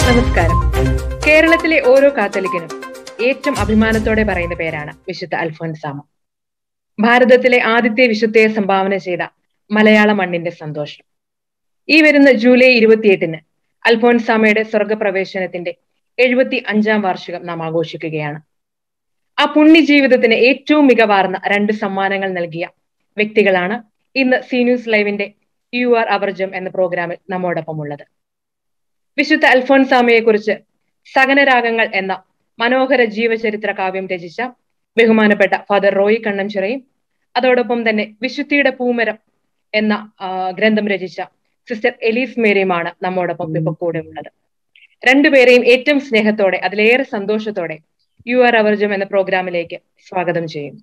നമസ്കാരം കേരളത്തിലെ ഓരോ കാത്തലിക്കനും ഏറ്റവും അഭിമാനത്തോടെ പറയുന്ന പേരാണ് വിശുദ്ധ അൽഫോൻസാമ ഭാരതത്തിലെ ആദ്യത്തെ വിശുദ്ധയെ സംഭാവന ചെയ്ത മലയാള മണ്ണിന്റെ സന്തോഷം ഈ വരുന്ന ജൂലൈ ഇരുപത്തിയെട്ടിന് അൽഫോൻസാമയുടെ സ്വർഗപ്രവേശനത്തിന്റെ എഴുപത്തി അഞ്ചാം വാർഷികം നാം ആഘോഷിക്കുകയാണ് ആ പുണ്യ ജീവിതത്തിന് ഏറ്റവും മികവാർന്ന രണ്ട് സമ്മാനങ്ങൾ നൽകിയ വ്യക്തികളാണ് ഇന്ന് സി ന്യൂസ് ലൈവിന്റെ യു ആർ അവർജം എന്ന പ്രോഗ്രാമിൽ നമ്മോടൊപ്പം ഉള്ളത് വിശുദ്ധ അൽഫോൻസാമയെ കുറിച്ച് സകനരാഗങ്ങൾ എന്ന മനോഹര ജീവചരിത്ര കാവ്യം രചിച്ച ബഹുമാനപ്പെട്ട ഫാദർ റോയി കണ്ണംചിറയും അതോടൊപ്പം തന്നെ വിശുദ്ധിയുടെ പൂമരം എന്ന ഗ്രന്ഥം രചിച്ച സിസ്റ്റർ എലീസ് മേരിയുമാണ് നമ്മോടൊപ്പം ഇപ്പൊ കൂടെ ഉള്ളത് രണ്ടുപേരെയും ഏറ്റവും സ്നേഹത്തോടെ അതിലേറെ സന്തോഷത്തോടെ യു ആർ അവർജം എന്ന പ്രോഗ്രാമിലേക്ക് സ്വാഗതം ചെയ്യുന്നു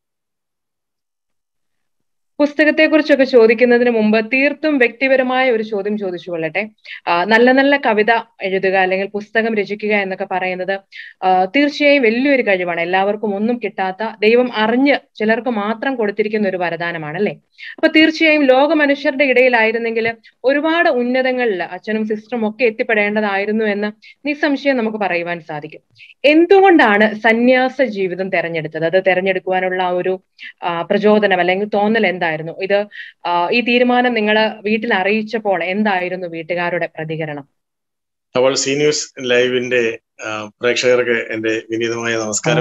പുസ്തകത്തെ കുറിച്ചൊക്കെ ചോദിക്കുന്നതിന് മുമ്പ് തീർത്തും വ്യക്തിപരമായ ഒരു ചോദ്യം ചോദിച്ചു കൊള്ളട്ടെ നല്ല നല്ല കവിത എഴുതുക അല്ലെങ്കിൽ പുസ്തകം രചിക്കുക എന്നൊക്കെ പറയുന്നത് തീർച്ചയായും വലിയൊരു കഴിവാണ് എല്ലാവർക്കും ഒന്നും കിട്ടാത്ത ദൈവം അറിഞ്ഞ് ചിലർക്ക് മാത്രം കൊടുത്തിരിക്കുന്ന ഒരു വരദാനമാണ് അല്ലെ അപ്പൊ തീർച്ചയായും ലോക മനുഷ്യരുടെ ഇടയിലായിരുന്നെങ്കിൽ ഒരുപാട് ഉന്നതങ്ങളിൽ അച്ഛനും സിസ്റ്ററും ഒക്കെ എത്തിപ്പെടേണ്ടതായിരുന്നു എന്ന് നിസ്സംശയം നമുക്ക് പറയുവാൻ സാധിക്കും എന്തുകൊണ്ടാണ് സന്യാസ ജീവിതം തെരഞ്ഞെടുത്തത് അത് തെരഞ്ഞെടുക്കുവാനുള്ള ഒരു പ്രചോദനം അല്ലെങ്കിൽ തോന്നൽ എന്തായിരുന്നു ഇത് ഈ തീരുമാനം നിങ്ങൾ വീട്ടിൽ അറിയിച്ചപ്പോൾ എന്തായിരുന്നു വീട്ടുകാരുടെ പ്രതികരണം അപ്പോൾ സി ന്യൂസ് ലൈവിന്റെ പ്രേക്ഷകർക്ക് എന്റെ വിനീതമായ നമസ്കാരം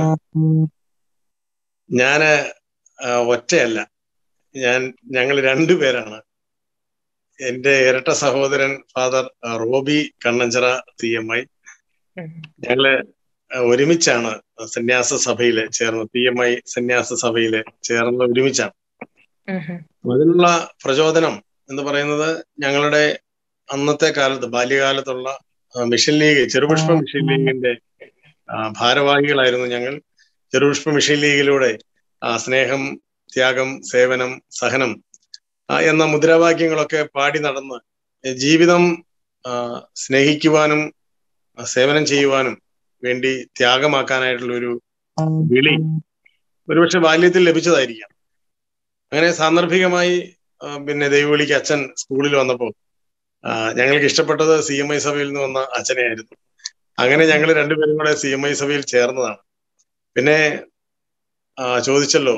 ഞാന് ഒറ്റയല്ല ഞാൻ ഞങ്ങൾ രണ്ടുപേരാണ് എന്റെ ഇരട്ട സഹോദരൻ father Roby Kannanchira C M I ഞങ്ങള് ഒരുമിച്ചാണ് സന്യാസ സഭയില് ചേർന്ന് പി എം ഐ സന്യാസ സഭയില് ചേർന്ന് ഒരുമിച്ചാണ് അതിനുള്ള പ്രചോദനം എന്ന് പറയുന്നത് ഞങ്ങളുടെ അന്നത്തെ കാലത്ത് ബാല്യകാലത്തുള്ള മിഷൻ ലീഗ് ചെറുപുഷ്പ മിഷൻ ലീഗിന്റെ ഭാരവാഹികളായിരുന്നു ഞങ്ങൾ ചെറുപുഷ്പ മിഷൻ ലീഗിലൂടെ സ്നേഹം ത്യാഗം സേവനം സഹനം എന്ന മുദ്രാവാക്യങ്ങളൊക്കെ പാടി നടന്ന് ജീവിതം സ്നേഹിക്കുവാനും സേവനം ചെയ്യുവാനും വേണ്ടി ത്യാഗമാക്കാനായിട്ടുള്ള ഒരു വിളി ഒരുപക്ഷെ ബാല്യത്തിൽ ലഭിച്ചതായിരിക്കാം അങ്ങനെ സാന്ദർഭികമായി പിന്നെ ദൈവവിളിക്ക് അച്ഛൻ സ്കൂളിൽ വന്നപ്പോൾ ഞങ്ങൾക്ക് ഇഷ്ടപ്പെട്ടത് സി എം ഐ സഭയിൽ നിന്ന് വന്ന അച്ഛനെയായിരുന്നു അങ്ങനെ ഞങ്ങൾ രണ്ടുപേരും കൂടെ സി എം ഐ സഭയിൽ ചേർന്നതാണ് പിന്നെ ചോദിച്ചല്ലോ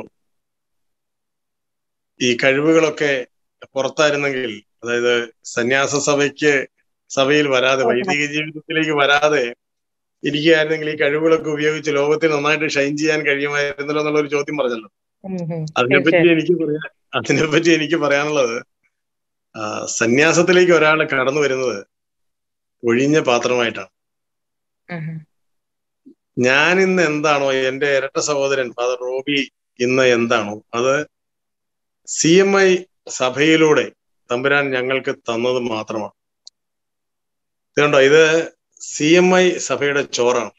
ഈ കഴിവുകളൊക്കെ പുറത്തായിരുന്നെങ്കിൽ അതായത് സന്യാസ സഭയ്ക്ക് സഭയിൽ വരാതെ വൈദിക ജീവിതത്തിലേക്ക് വരാതെ ഇരിക്കുകയായിരുന്നെങ്കിൽ ഈ കഴിവുകളൊക്കെ ഉപയോഗിച്ച് ലോകത്തിൽ നന്നായിട്ട് ഷൈൻ ചെയ്യാൻ കഴിയുമായിരുന്നല്ലോ എന്നുള്ള ഒരു ചോദ്യം പറഞ്ഞല്ലോ അതിനെപ്പറ്റി എനിക്ക് പറയാൻ അതിനെപ്പറ്റി എനിക്ക് പറയാനുള്ളത് സന്യാസത്തിലേക്ക് ഒരാൾ കടന്നു വരുന്നത് ഒഴിഞ്ഞ പാത്രമായിട്ടാണ് ഞാൻ ഇന്ന് എന്താണോ എന്റെ ഇരട്ട സഹോദരൻ ഫാദർ റോബി ഇന്ന് എന്താണോ അത് സി എം ഐ സഭയിലൂടെ തമ്പുരാൻ ഞങ്ങൾക്ക് തന്നത് മാത്രമാണ് ഇതുകൊണ്ടോ ഇത് സി എം ഐ സഭയുടെ ചോറാണ്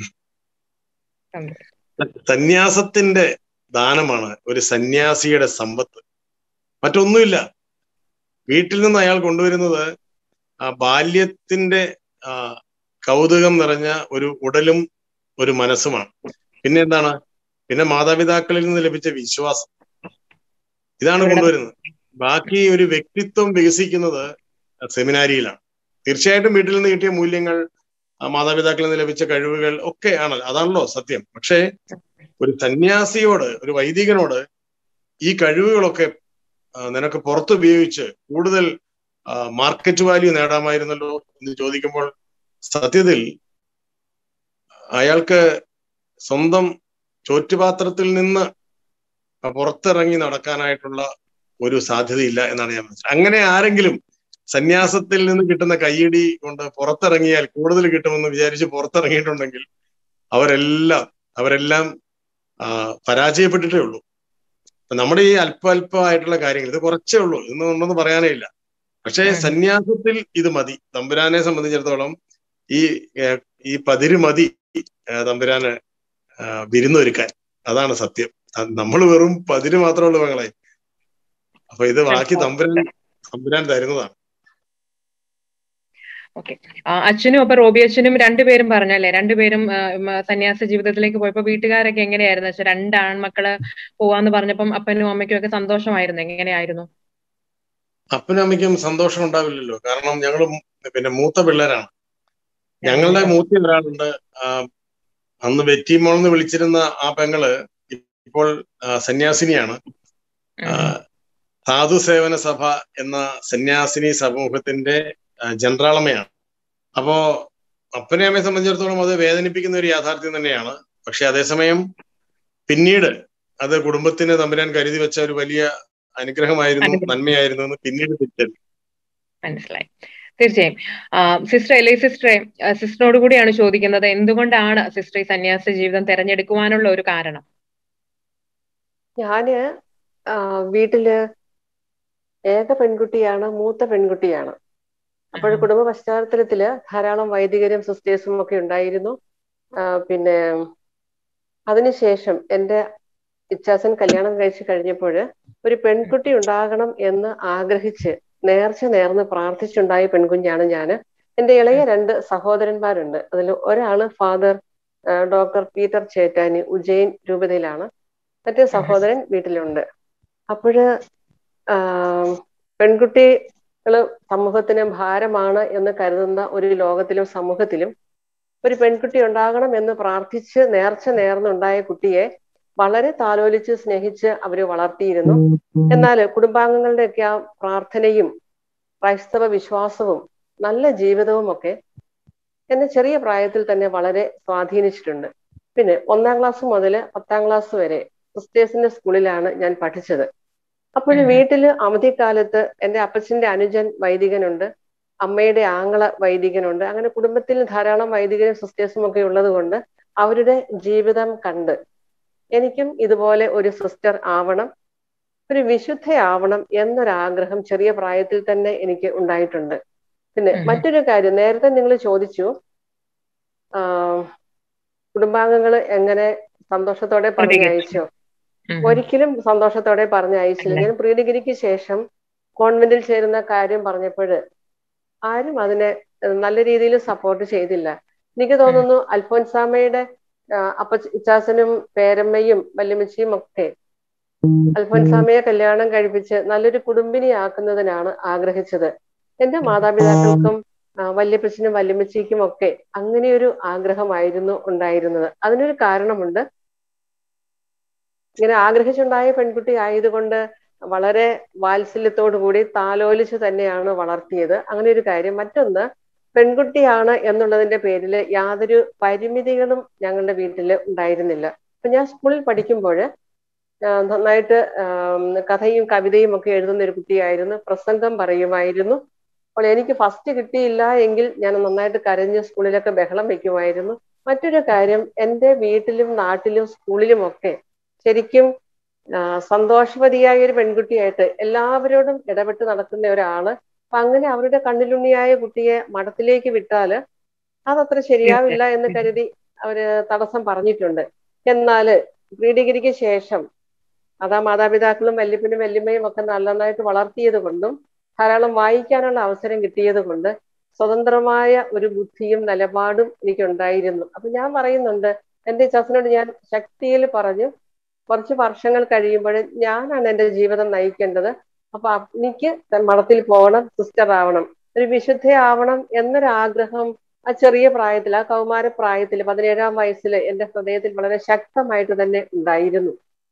സന്യാസത്തിന്റെ ദാനമാണ് ഒരു സന്യാസിയുടെ സമ്പത്ത് മറ്റൊന്നുമില്ല വീട്ടിൽ നിന്ന് അയാൾ കൊണ്ടുവരുന്നത് ആ ബാല്യത്തിന്റെ ആ കൗതുകം നിറഞ്ഞ ഒരു ഉടലും ഒരു മനസ്സുമാണ് പിന്നെ എന്താണ് പിന്നെ മാതാപിതാക്കളിൽ നിന്ന് ലഭിച്ച വിശ്വാസം ഇതാണ് കൊണ്ടുവരുന്നത് ബാക്കി ഒരു വ്യക്തിത്വം വികസിക്കുന്നത് സെമിനാരിയിലാണ് തീർച്ചയായിട്ടും വീട്ടിൽ നിന്ന് കിട്ടിയ മൂല്യങ്ങൾ മാതാപിതാക്കളിൽ നിന്ന് ലഭിച്ച കഴിവുകൾ ഒക്കെ ആണല്ലോ അതാണല്ലോ സത്യം പക്ഷേ ഒരു സന്യാസിയോട് ഒരു വൈദികനോട് ഈ കഴിവുകളൊക്കെ നിനക്ക് പുറത്തുപയോഗിച്ച് കൂടുതൽ മാർക്കറ്റ് വാല്യൂ നേടാമായിരുന്നല്ലോ എന്ന് ചോദിക്കുമ്പോൾ സത്യത്തിൽ അയാൾക്ക് സ്വന്തം ചോറ്റുപാത്രത്തിൽ നിന്ന് പുറത്തിറങ്ങി നടക്കാനായിട്ടുള്ള ഒരു സാധ്യതയില്ല എന്നാണ് ഞാൻ മനസ്സിലായത് അങ്ങനെ ആരെങ്കിലും സന്യാസത്തിൽ നിന്ന് കിട്ടുന്ന കയ്യടി കൊണ്ട് പുറത്തിറങ്ങിയാൽ കൂടുതൽ കിട്ടുമെന്ന് വിചാരിച്ച് പുറത്തിറങ്ങിയിട്ടുണ്ടെങ്കിൽ അവരെല്ലാം അവരെല്ലാം പരാജയപ്പെട്ടിട്ടേ ഉള്ളൂ നമ്മുടെ ഈ അല്പ അല്പമായിട്ടുള്ള കാര്യങ്ങൾ ഇത് കുറച്ചേ ഉള്ളൂ ഇതൊന്നും ഉണ്ടെന്ന് പറയാനേ ഇല്ല പക്ഷേ സന്യാസത്തിൽ ഇത് മതി തമ്പുരാനെ സംബന്ധിച്ചിടത്തോളം ഈ ഈ പതിര് മതി തമ്പുരാന് വിരുന്നൊരുക്കാൻ അതാണ് സത്യം നമ്മൾ വെറും പതിര് മാത്രമേ ഉള്ളൂ മകളെ അപ്പൊ ഇത് ബാക്കി തമ്പുരാൻ തമ്പുരാൻ തരുന്നതാണ് ഓക്കെ അച്ഛനും അപ്പൊ റോബി അച്ഛനും രണ്ടുപേരും പറഞ്ഞല്ലേ രണ്ടുപേരും സന്യാസ ജീവിതത്തിലേക്ക് പോയപ്പോ വീട്ടുകാരൊക്കെ എങ്ങനെയായിരുന്നു വെച്ചാൽ രണ്ട് ആൺമക്കള് പോവാന്ന് പറഞ്ഞപ്പം അപ്പനും അമ്മയ്ക്കും ഒക്കെ സന്തോഷമായിരുന്നു എങ്ങനെയായിരുന്നു അപ്പനും അമ്മയ്ക്കും സന്തോഷം ഉണ്ടാവില്ലല്ലോ കാരണം ഞങ്ങൾ പിന്നെ മൂത്ത പിള്ളേരാണ് ഞങ്ങളുടെ മൂത്തി ഒരാളുണ്ട് അന്ന് വെറ്റിമോൾ എന്ന് വിളിച്ചിരുന്ന ആ പെങ്ങള് ഇപ്പോൾ സന്യാസിനിയാണ് സാധു സേവന സഭ എന്ന സന്യാസിനി സമൂഹത്തിന്റെ ജനറാളമയാണ് അപ്പോ അപ്പനെ അമ്മയെ സംബന്ധിച്ചിടത്തോളം അത് വേദനിപ്പിക്കുന്ന ഒരു യാഥാർത്ഥ്യം തന്നെയാണ് പക്ഷെ അതേസമയം പിന്നീട് അത് കുടുംബത്തിന് തമ്പുരാൻ കരുതി വെച്ച ഒരു വലിയ അനുഗ്രഹമായിരുന്നു നന്മയായിരുന്നു എന്ന് പിന്നീട് തിരിച്ചറിഞ്ഞു മനസ്സിലായി തീർച്ചയായും സിസ്റ്റർ എലൈ സിസ്റ്ററെ സിസ്റ്ററോട് കൂടിയാണ് ചോദിക്കുന്നത് എന്തുകൊണ്ടാണ് സിസ്റ്റർ ഈ സന്യാസ ജീവിതം തെരഞ്ഞെടുക്കുവാനുള്ള ഒരു കാരണം ഞാന് വീട്ടില് ഏക പെൺകുട്ടിയാണ് മൂത്ത പെൺകുട്ടിയാണ് അപ്പോൾ കുടുംബ പശ്ചാത്തലത്തില് ധാരാളം വൈദികരും സിസ്റ്റേഴ്സും ഒക്കെ ഉണ്ടായിരുന്നു പിന്നെ അതിനുശേഷം എൻ്റെ ഇച്ചാസൻ കല്യാണം കഴിച്ചു കഴിഞ്ഞപ്പോൾ ഒരു പെൺകുട്ടി ഉണ്ടാകണം എന്ന് ആഗ്രഹിച്ച് നേർച്ച നേർന്ന് പ്രാർത്ഥിച്ചുണ്ടായ പെൺകുഞ്ഞാണ് ഞാൻ എൻ്റെ ഇളയ രണ്ട് സഹോദരന്മാരുണ്ട് അതിൽ ഒരാള് father doctor Peter Chettani Ujjain രൂപതയിലാണ് മറ്റേ സഹോദരൻ വീട്ടിലുണ്ട് അപ്പോഴ് പെൺകുട്ടികള് സമൂഹത്തിന് ഭാരമാണ് എന്ന് കരുതുന്ന ഒരു ലോകത്തിലും സമൂഹത്തിലും ഒരു പെൺകുട്ടി ഉണ്ടാകണം എന്ന് പ്രാർത്ഥിച്ച് നേർച്ച നേർന്നുണ്ടായ കുട്ടിയെ വളരെ താലോലിച്ച് സ്നേഹിച്ച് അവര് വളർത്തിയിരുന്നു എന്നാൽ കുടുംബാംഗങ്ങളുടെയൊക്കെ ആ പ്രാർത്ഥനയും ക്രൈസ്തവ വിശ്വാസവും നല്ല ജീവിതവും ഒക്കെ എന്നെ ചെറിയ പ്രായത്തിൽ തന്നെ വളരെ സ്വാധീനിച്ചിട്ടുണ്ട് പിന്നെ ഒന്നാം ക്ലാസ് മുതൽ പത്താം ക്ലാസ് വരെ സിസ്റ്റേഴ്സിന്റെ സ്കൂളിലാണ് ഞാൻ പഠിച്ചത് അപ്പോൾ വീട്ടില് അവധിക്കാലത്ത് എൻ്റെ അപ്പച്ചന്റെ അനുജൻ വൈദികനുണ്ട് അമ്മയുടെ ആങ്ങള വൈദികനുണ്ട് അങ്ങനെ കുടുംബത്തിൽ ധാരാളം വൈദികരും സിസ്റ്റേഴ്സും ഒക്കെ ഉള്ളത് കൊണ്ട് അവരുടെ ജീവിതം കണ്ട് എനിക്കും ഇതുപോലെ ഒരു സിസ്റ്റർ ആവണം ഒരു വിശുദ്ധയാവണം എന്നൊരാഗ്രഹം ചെറിയ പ്രായത്തിൽ തന്നെ എനിക്ക് ഉണ്ടായിട്ടുണ്ട് പിന്നെ മറ്റൊരു കാര്യം നേരത്തെ നിങ്ങൾ ചോദിച്ചു ആ കുടുംബാംഗങ്ങൾ എങ്ങനെ സന്തോഷത്തോടെ പറഞ്ഞയച്ചോ ഒരിക്കലും സന്തോഷത്തോടെ പറഞ്ഞയച്ചില്ല ഞാൻ പ്രീ ഡിഗ്രിക്ക് ശേഷം കോൺവെന്റിൽ ചേരുന്ന കാര്യം പറഞ്ഞപ്പോൾ ആരും അതിനെ നല്ല രീതിയിൽ സപ്പോർട്ട് ചെയ്തില്ല എനിക്ക് തോന്നുന്നു അൽഫോൻസാമയുടെ അപ്പ ഇച്ചാസനും പേരമ്മയും വല്യമ്മച്ചിയും ഒക്കെ അൽഫോൻസാമയെ കല്യാണം കഴിപ്പിച്ച് നല്ലൊരു കുടുംബിനിയാക്കുന്നതിനാണ് ആഗ്രഹിച്ചത് എന്റെ മാതാപിതാക്കൾക്കും വല്യപ്പച്ചനും വല്യമ്മച്ചിക്കും ഒക്കെ അങ്ങനെയൊരു ആഗ്രഹമായിരുന്നു ഉണ്ടായിരുന്നത് അതിനൊരു കാരണമുണ്ട് ഇങ്ങനെ ആഗ്രഹിച്ചുണ്ടായ പെൺകുട്ടി ആയതുകൊണ്ട് വളരെ വാത്സല്യത്തോടു കൂടി താലോലിച്ച് തന്നെയാണ് വളർത്തിയത് അങ്ങനെ ഒരു കാര്യം മറ്റൊന്ന് പെൺകുട്ടിയാണ് എന്നുള്ളതിന്റെ പേരിൽ യാതൊരു പരിമിതികളും ഞങ്ങളുടെ വീട്ടിൽ ഉണ്ടായിരുന്നില്ല അപ്പൊ ഞാൻ സ്കൂളിൽ പഠിക്കുമ്പോൾ നന്നായിട്ട് കഥയും കവിതയും ഒക്കെ എഴുതുന്ന ഒരു കുട്ടിയായിരുന്നു പ്രസംഗം പറയുമായിരുന്നു അപ്പോൾ എനിക്ക് ഫസ്റ്റ് കിട്ടിയില്ല എങ്കിൽ ഞാൻ നന്നായിട്ട് കരഞ്ഞ് സ്കൂളിലൊക്കെ ബഹളം വെക്കുമായിരുന്നു മറ്റൊരു കാര്യം എൻ്റെ വീട്ടിലും നാട്ടിലും സ്കൂളിലും ഒക്കെ ശരിക്കും സന്തോഷവതിയായ ഒരു പെൺകുട്ടിയായിട്ട് എല്ലാവരോടും ഇടപെട്ട് നടക്കുന്ന ഒരാള് അപ്പൊ അങ്ങനെ അവരുടെ കണ്ണിലുണ്ണിയായ കുട്ടിയെ മഠത്തിലേക്ക് വിട്ടാല് അതത്ര ശരിയാവില്ല എന്ന് കരുതി അവര് തടസ്സം പറഞ്ഞിട്ടുണ്ട് എന്നാല് പ്രീ ഡിഗ്രിക്ക് ശേഷം അതാ മാതാപിതാക്കളും വല്യപ്പനും വല്യമ്മയും ഒക്കെ നന്നായിട്ട് വളർത്തിയത് കൊണ്ടും ധാരാളം വായിക്കാനുള്ള അവസരം കിട്ടിയത് കൊണ്ട് സ്വതന്ത്രമായ ഒരു ബുദ്ധിയും നിലപാടും എനിക്കുണ്ടായിരുന്നു അപ്പൊ ഞാൻ പറയുന്നുണ്ട് എന്റെ ചാച്ചനോട് ഞാൻ ശക്തിയിൽ പറഞ്ഞു കുറച്ച് വർഷങ്ങൾ കഴിയുമ്പോൾ ഞാനാണ് എൻ്റെ ജീവിതം നയിക്കേണ്ടത് അപ്പൊ എനിക്ക് മഠത്തിൽ പോകണം സിസ്റ്റർ ആവണം ഒരു വിശുദ്ധയാവണം എന്നൊരാഗ്രഹം ആ ചെറിയ പ്രായത്തിൽ ആ കൗമാര പ്രായത്തിൽ പതിനേഴാം വയസ്സിൽ എന്റെ ഹൃദയത്തിൽ വളരെ ശക്തമായിട്ട് തന്നെ ഉണ്ടായിരുന്നു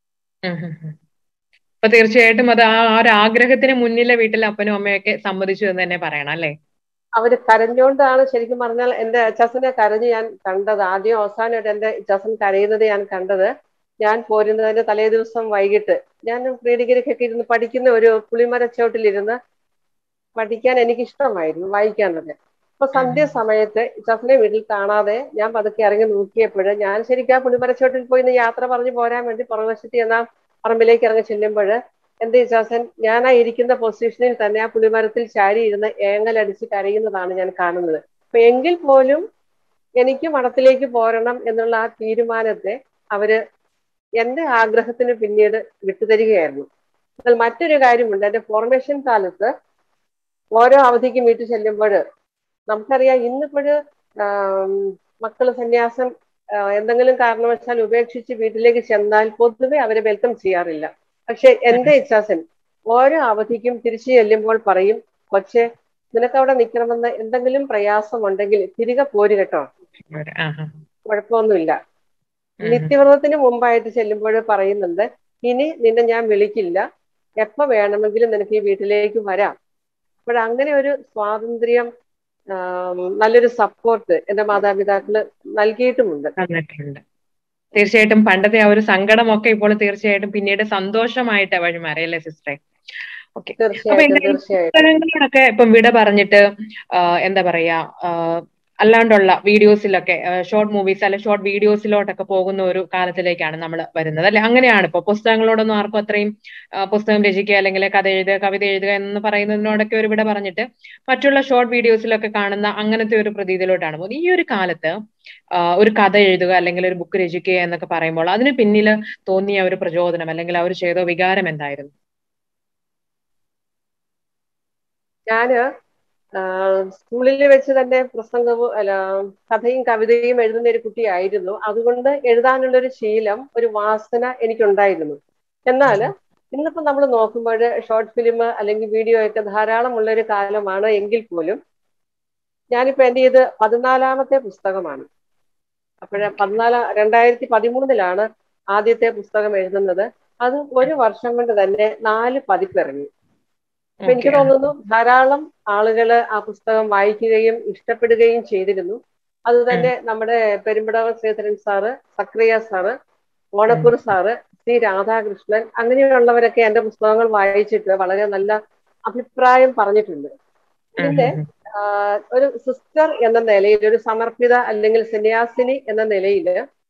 അപ്പൊ തീർച്ചയായിട്ടും അത് ആ ഒരു ആഗ്രഹത്തിന് മുന്നിലെ വീട്ടിലെ അപ്പനും അമ്മയൊക്കെ സമ്മതിച്ചു എന്ന് തന്നെ പറയണം അല്ലേ അവര് കരഞ്ഞുകൊണ്ടാണ് ശരിക്കും പറഞ്ഞാൽ എന്റെ അച്ചാസനെ കരഞ്ഞ് ഞാൻ കണ്ടത് ആദ്യം അവസാനമായിട്ട് എന്റെ അച്ചാസൻ കരയുന്നത് ഞാൻ കണ്ടത് ഞാൻ പോരുന്നതിന്റെ തലേ ദിവസം വൈകിട്ട് ഞാൻ പ്രീ ഡിഗ്രിക്കൊക്കെ ഇരുന്ന് പഠിക്കുന്ന ഒരു പുളിമരച്ചോട്ടിലിരുന്ന് പഠിക്കാൻ എനിക്ക് ഇഷ്ടമായിരുന്നു വായിക്കാനൊക്കെ അപ്പൊ സന്ധ്യ സമയത്ത് ചസനെ വീട്ടിൽ കാണാതെ ഞാൻ പതുക്കെ ഇറങ്ങി നോക്കിയപ്പോൾ ഞാൻ ശരിക്കും ആ പുളിമരച്ചോട്ടിൽ പോയി യാത്ര പറഞ്ഞു പോരാൻ വേണ്ടി പുറവശത്ത് എന്നാ പറമ്പിലേക്ക് ഇറങ്ങി ചെല്ലുമ്പോൾ എന്റെ ഇജാസൻ ഞാൻ ആ ഇരിക്കുന്ന പൊസിഷനിൽ തന്നെ ആ പുളിമരത്തിൽ ചാരി ഇരുന്ന് ഏങ്ങലടിച്ച് കരയുന്നതാണ് ഞാൻ കാണുന്നത് അപ്പൊ എങ്കിൽ പോലും എനിക്ക് മഠത്തിലേക്ക് പോരണം എന്നുള്ള ആ തീരുമാനത്തെ അവര് എന്റെ ആഗ്രഹത്തിന് പിന്നീട് വിട്ടുതരികയായിരുന്നു എന്നാൽ മറ്റൊരു കാര്യമുണ്ട് എന്റെ ഫോർമേഷൻ കാലത്ത് ഓരോ അവധിക്കും വീട്ടിൽ ചെല്ലുമ്പോൾ നമുക്കറിയാം ഇന്നിപ്പോഴ് മക്കള് സന്യാസം എന്തെങ്കിലും കാരണവശാൽ ഉപേക്ഷിച്ച് വീട്ടിലേക്ക് ചെന്നാൽ പൊതുവെ അവരെ വെൽക്കം ചെയ്യാറില്ല പക്ഷെ എന്റെ ഇച്ഛാസൻ ഓരോ അവധിക്കും തിരിച്ചു ചെല്ലുമ്പോൾ പറയും കൊച്ചെ നിനക്ക് അവിടെ നിൽക്കണമെന്ന് എന്തെങ്കിലും പ്രയാസമുണ്ടെങ്കിൽ തിരികെ പോര് കേട്ടോ ആഹാ. കുഴപ്പമൊന്നുമില്ല ഉം. നിത്യവ്രതത്തിന് മുമ്പായിട്ട് ചെല്ലുമ്പോൾ പറയുന്നുണ്ട് ഇനി നിന്നെ ഞാൻ വിളിക്കില്ല എപ്പോ വേണമെങ്കിലും നിനക്ക് ഈ വീട്ടിലേക്ക് വരാം അപ്പോൾ അങ്ങനെ ഒരു സ്വാതന്ത്ര്യം ആം, നല്ലൊരു സപ്പോർട്ട് എന്റെ മാതാപിതാക്കള് നൽകിയിട്ടുമുണ്ട് തന്നിട്ടുണ്ട് തീർച്ചയായിട്ടും പണ്ടത്തെ ആ ഒരു സങ്കടമൊക്കെ ഇപ്പോൾ തീർച്ചയായിട്ടും പിന്നീട് സന്തോഷമായിട്ട് വഴിമാറി അല്ലേ സിസ്റ്ററെ ഓക്കെ അപ്പൊ തീർച്ചയായിട്ടും എന്തായാലും തീർച്ചയായിട്ടും പുസ്തകങ്ങളോടൊക്കെ ഇപ്പം വിട പറഞ്ഞിട്ട് ആ, എന്താ പറയാ ആ, അല്ലാണ്ടുള്ള വീഡിയോസിലൊക്കെ ഷോർട്ട് മൂവീസ് അല്ലെ ഷോർട്ട് വീഡിയോസിലോട്ടൊക്കെ പോകുന്ന ഒരു കാലത്തിലേക്കാണ് നമ്മൾ വരുന്നത് അല്ലെ അങ്ങനെയാണ് ഇപ്പൊ പുസ്തകങ്ങളോടൊന്നും ആർക്കും അത്രയും ആ, പുസ്തകം രചിക്കുക അല്ലെങ്കിൽ കഥ എഴുതുക കവിത എഴുതുക എന്ന് പറയുന്നതിനോടൊക്കെ ഒരു വിട പറഞ്ഞിട്ട് മറ്റുള്ള ഷോർട്ട് വീഡിയോസിലൊക്കെ കാണുന്ന അങ്ങനത്തെ ഒരു പ്രതീതിയിലോട്ടാണ് പോകുന്നത് ഈ ഒരു കാലത്ത് ആ, ഒരു കഥ എഴുതുക അല്ലെങ്കിൽ ഒരു ബുക്ക് രചിക്കുക എന്നൊക്കെ പറയുമ്പോൾ അതിന് പിന്നിൽ തോന്നിയ ഒരു പ്രചോദനം അല്ലെങ്കിൽ ആ ഒരു ചെയ്ത വികാരം എന്തായിരുന്നു ഞാന് സ്കൂളിൽ വെച്ച് തന്നെ പ്രസംഗവും അല്ല കഥയും കവിതയും എഴുതുന്ന ഒരു കുട്ടിയായിരുന്നു അതുകൊണ്ട് എഴുതാനുള്ള ഒരു ശീലം ഒരു വാസന എനിക്കുണ്ടായിരുന്നു എന്നാൽ ഇന്നിപ്പോ നമ്മൾ നോക്കുമ്പോൾ ഷോർട്ട് ഫിലിം അല്ലെങ്കിൽ വീഡിയോ ഒക്കെ ധാരാളം ഉള്ള ഒരു കാലമാണ് എങ്കിൽ പോലും ഞാനിപ്പോ എൻ്റെ ഇത് പതിനാലാമത്തെ പുസ്തകമാണ് അപ്പോഴ പതിനാലാ രണ്ടായിരത്തി പതിമൂന്നിലാണ് ആദ്യത്തെ പുസ്തകം എഴുതുന്നത് അത് ഒരു വർഷം കൊണ്ട് തന്നെ നാല് പതിപ്പിറങ്ങി അപ്പൊ എനിക്ക് Okay. തോന്നുന്നു ധാരാളം ആളുകള് ആ പുസ്തകം വായിക്കുകയും ഇഷ്ടപ്പെടുകയും ചെയ്തിരുന്നു അത് തന്നെ നമ്മുടെ പെരുമ്പടവ ശ്രീധരൻ സാറ് സക്രിയ സാറ് ഓണപ്പൂർ സാറ് സി രാധാകൃഷ്ണൻ അങ്ങനെയുള്ളവരൊക്കെ എന്റെ പുസ്തകങ്ങൾ വായിച്ചിട്ട് വളരെ നല്ല അഭിപ്രായം പറഞ്ഞിട്ടുണ്ട് പിന്നെ ആഹ് ഒരു സിസ്റ്റർ എന്ന നിലയിൽ ഒരു സമർപ്പിത അല്ലെങ്കിൽ സന്യാസിനി എന്ന നിലയിൽ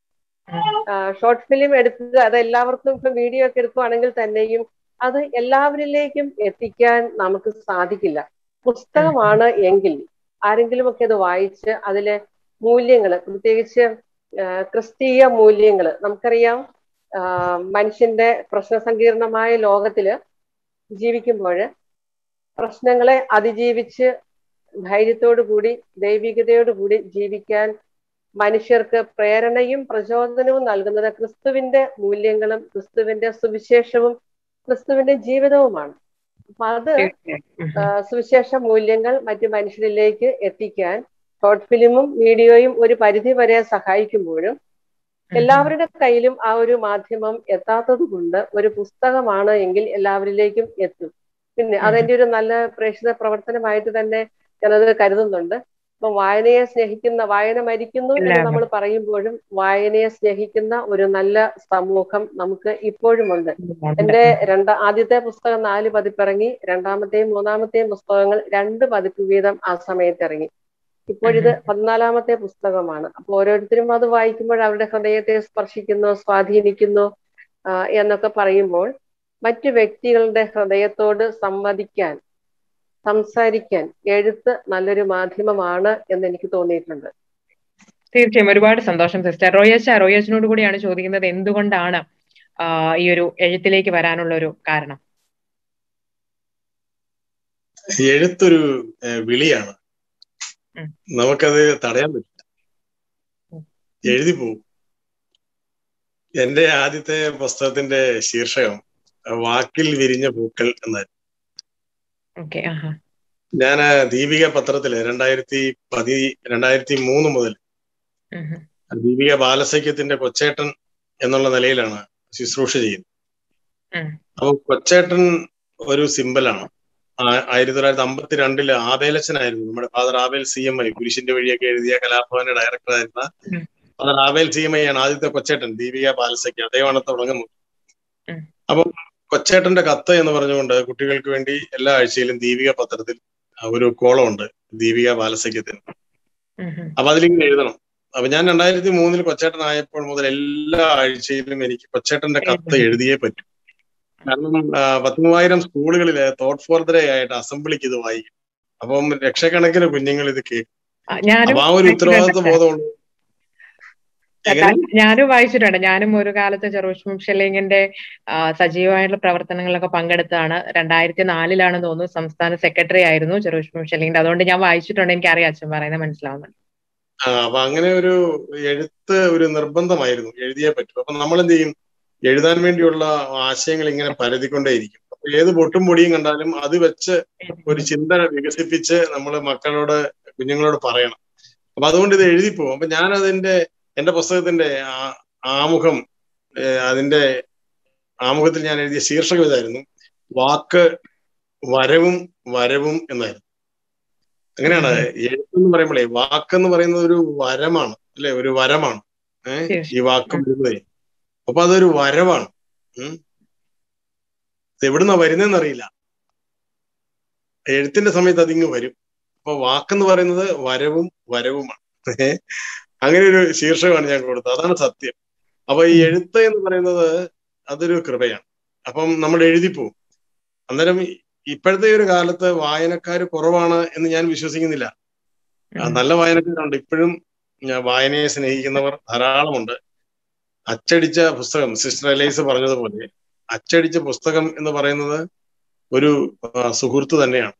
ഷോർട്ട് ഫിലിം എടുക്കുക അത് എല്ലാവർക്കും ഇപ്പൊ വീഡിയോ ഒക്കെ എടുക്കുകയാണെങ്കിൽ തന്നെയും അത് എല്ലാവരിലേക്കും എത്തിക്കാൻ നമുക്ക് സാധിക്കില്ല പുസ്തകമാണ് എങ്കിൽ ആരെങ്കിലും ഒക്കെ അത് വായിച്ച് അതിലെ മൂല്യങ്ങൾ പ്രത്യേകിച്ച് ആഹ് ക്രിസ്തീയ മൂല്യങ്ങൾ നമുക്കറിയാം ആഹ് മനുഷ്യന്റെ പ്രശ്നസങ്കീർണമായ ലോകത്തില് ജീവിക്കുമ്പോൾ പ്രശ്നങ്ങളെ അതിജീവിച്ച് ധൈര്യത്തോടു കൂടി ദൈവികതയോടു കൂടി ജീവിക്കാൻ മനുഷ്യർക്ക് പ്രേരണയും പ്രചോദനവും നൽകുന്നത് ക്രിസ്തുവിന്റെ മൂല്യങ്ങളും ക്രിസ്തുവിന്റെ സുവിശേഷവും ക്രിസ്തുവിന്റെ ജീവിതവുമാണ് അപ്പൊ അത് ആ, സുവിശേഷ മൂല്യങ്ങൾ മറ്റു മനുഷ്യരിലേക്ക് എത്തിക്കാൻ ഷോർട്ട് ഫിലിമും വീഡിയോയും ഒരു പരിധി വരെ സഹായിക്കുമ്പോഴും എല്ലാവരുടെ കയ്യിലും ആ ഒരു മാധ്യമം എത്താത്തത് കൊണ്ട് ഒരു പുസ്തകമാണ് എങ്കിൽ എല്ലാവരിലേക്കും എത്തും പിന്നെ അതെന്റെ ഒരു നല്ല പ്രേക്ഷിത പ്രവർത്തനമായിട്ട് തന്നെ ഞാനത് കരുതുന്നുണ്ട് ഇപ്പൊ വായനയെ സ്നേഹിക്കുന്ന വായന മരിക്കുന്നു എന്ന് എല്ലാവരും. നമ്മൾ പറയുമ്പോഴും വായനയെ സ്നേഹിക്കുന്ന ഒരു നല്ല സമൂഹം നമുക്ക് ഇപ്പോഴും ഉണ്ട് എന്റെ രണ്ട ആദ്യത്തെ പുസ്തകം നാല് പതിപ്പിറങ്ങി രണ്ടാമത്തെയും മൂന്നാമത്തെയും പുസ്തകങ്ങൾ രണ്ട് പതിപ്പ് വീതം ആ സമയത്ത് ഇറങ്ങി ഇപ്പോഴിത് പതിനാലാമത്തെ പുസ്തകമാണ് അപ്പൊ ഓരോരുത്തരും അത് വായിക്കുമ്പോൾ അവരുടെ ഹൃദയത്തെ സ്പർശിക്കുന്നു സ്വാധീനിക്കുന്നു ആ, എന്നൊക്കെ പറയുമ്പോൾ മറ്റു വ്യക്തികളുടെ ഹൃദയത്തോട് സംവദിക്കാൻ സംസാരിക്കാൻ എഴുത്ത് നല്ലൊരു മാധ്യമമാണ് എന്ന് എനിക്ക് തോന്നിയിട്ടുണ്ട് തീർച്ചയായും ഒരുപാട് സന്തോഷം സിസ്റ്റർ റോയച്ച റോയച്ചനോട് കൂടിയാണ് ചോദിക്കുന്നത് എന്തുകൊണ്ടാണ് ആ, ഈ ഒരു എഴുത്തിലേക്ക് വരാനുള്ള ഒരു കാരണം എഴുത്തൊരു ഏഹ്, വിളിയാണ് ഉം. നമുക്കത് തടയാൻ പറ്റില്ല ഉം. എഴുതി പോകും എന്റെ ആദ്യത്തെ പുസ്തകത്തിന്റെ ശീർഷകം വാക്കിൽ വിരിഞ്ഞ പൂക്കൾ എന്നായിരുന്നു ഓക്കെ ആഹാ ഞാൻ ദീപിക പത്രത്തില് രണ്ടായിരത്തി പതി രണ്ടായിരത്തി മൂന്ന് മുതൽ ഉം ഉം. ദീപിക ബാലസഖ്യത്തിന്റെ കൊച്ചേട്ടൻ എന്നുള്ള നിലയിലാണ് ശുശ്രൂഷ ചെയ്യുന്നത് ഉം. അപ്പൊ കൊച്ചേട്ടൻ ഒരു സിമ്പലാണ് ആ- ആയിരത്തി തൊള്ളായിരത്തി അമ്പത്തി രണ്ടില് ആബേലച്ചനായിരുന്നു നമ്മുടെ father Abel C M I കുരിശിന്റെ വഴിയൊക്കെ എഴുതിയ കലാഭവന്റെ ഡയറക്ടറായിരുന്ന ഉം. Father Abel C M I ആണ് ആദ്യത്തെ കൊച്ചേട്ടൻ ദീപിക ബാലസഖ്യ അദ്ദേഹമാണ് തുടങ്ങുന്നത് ഉം. അപ്പം കൊച്ചേട്ടന്റെ കത്ത് എന്ന് പറഞ്ഞുകൊണ്ട് കുട്ടികൾക്ക് വേണ്ടി എല്ലാ ആഴ്ചയിലും ദീപിക പത്രത്തിൽ ഒരു കോളമുണ്ട് ദീപിക ബാലസഖ്യത്തിന് ഉം ഉം. അപ്പൊ അതിലിങ്ങനെ എഴുതണം അപ്പൊ ഞാൻ രണ്ടായിരത്തി മൂന്നിൽ കൊച്ചേട്ടൻ ആയപ്പോൾ മുതൽ എല്ലാ ആഴ്ചയിലും എനിക്ക് കൊച്ചേട്ടന്റെ കത്ത് എഴുതിയേ പറ്റൂ കാരണം ആ, പത്ത് മൂവായിരം സ്കൂളുകളില് തോട്ട് ഫോർ ദ ഡേ ആയിട്ട് അസംബ്ലിക്ക് ഇത് വായിക്കും അപ്പം ലക്ഷക്കണക്കിന് കുഞ്ഞുങ്ങൾ ഇത് കേൾക്കും ആ, ഞാനും അപ്പൊ ആ ഒരു ഉത്തരവാദിത്വ ബോധമുണ്ട് എങ്ങനെ ഞാനും വായിച്ചിട്ടുണ്ട് ഞാനും ഒരു കാലത്ത് ചെറുഷ്മം ഷെല്ലിങ്ങിന്റെ ആ, സജീവമായിട്ടുള്ള പ്രവർത്തനങ്ങളിലൊക്കെ പങ്കെടുത്താണ് രണ്ടായിരത്തി നാലിലാണ് തോന്നുന്നു സംസ്ഥാന സെക്രട്ടറി ആയിരുന്നു ചെറുഷ്മം ഷെല്ലിങ്ങിന്റെ അതുകൊണ്ട് ഞാൻ വായിച്ചിട്ടുണ്ട് എനിക്കറിയാം അച്ഛൻ പറയുന്നത് മനസ്സിലാവുന്നുണ്ട് ആ അപ്പൊ അങ്ങനെ ഒരു എഴുത്ത് ഒരു നിർബന്ധമായിരുന്നു എഴുതിയേ പറ്റൂ അപ്പൊ നമ്മൾ എന്ത് ചെയ്യും എഴുതാൻ വേണ്ടിയുള്ള ആശയങ്ങൾ ഇങ്ങനെ പരതിക്കൊണ്ടേയിരിക്കും ഏത് പൊട്ടും പൊടിയും കണ്ടാലും അത് വെച്ച് ഒരു ചിന്ത വികസിപ്പിച്ച് നമ്മൾ മക്കളോട് കുഞ്ഞുങ്ങളോട് പറയണം അപ്പൊ അതുകൊണ്ട് ഇത് എഴുതി പോകും അപ്പൊ ഞാൻ അതിന്റെ എന്റെ പുസ്തകത്തിന്റെ ആ- ആമുഖം ഏഹ് അതിന്റെ ആമുഖത്തിൽ ഞാൻ എഴുതിയ ശീർഷകം ഇതായിരുന്നു വാക്ക് വരവും വരവും എന്നായിരുന്നു അങ്ങനെയാണ് എഴുത്തെന്ന് പറയുമ്പോഴേ വാക്കെന്ന് പറയുന്നത് ഒരു വരമാണ് അല്ലെ ഒരു വരമാണ് ഏഹ് ഈ വാക്ക് വരുന്നതേ അപ്പൊ അതൊരു വരവാണ് ഉം ഇത് എവിടുന്നാ വരുന്നതെന്ന് അറിയില്ല എഴുത്തിന്റെ സമയത്ത് അതിങ്ങ് വരും അപ്പൊ വാക്കെന്ന് പറയുന്നത് വരവും വരവുമാണ് ഏഹ് അങ്ങനെ ഒരു ശീർഷകമാണ് ഞാൻ കൊടുത്തത് അതാണ് സത്യം അപ്പൊ ഈ എഴുത്ത് എന്ന് പറയുന്നത് അതൊരു കൃപയാണ് അപ്പം നമ്മൾ എഴുതിപ്പോവും അന്നേരം ഇപ്പോഴത്തെ ഒരു കാലത്ത് വായനക്കാർ കുറവാണ് എന്ന് ഞാൻ വിശ്വസിക്കുന്നില്ല ആ, നല്ല വായനക്കാരുണ്ട് ഇപ്പോഴും ഞാൻ വായനയെ സ്നേഹിക്കുന്നവർ ധാരാളമുണ്ട് അച്ചടിച്ച പുസ്തകം സിസ്റ്റർ എലൈസ് പറഞ്ഞതുപോലെ അച്ചടിച്ച പുസ്തകം എന്ന് പറയുന്നത് ഒരു ആ, സുഹൃത്ത് തന്നെയാണ്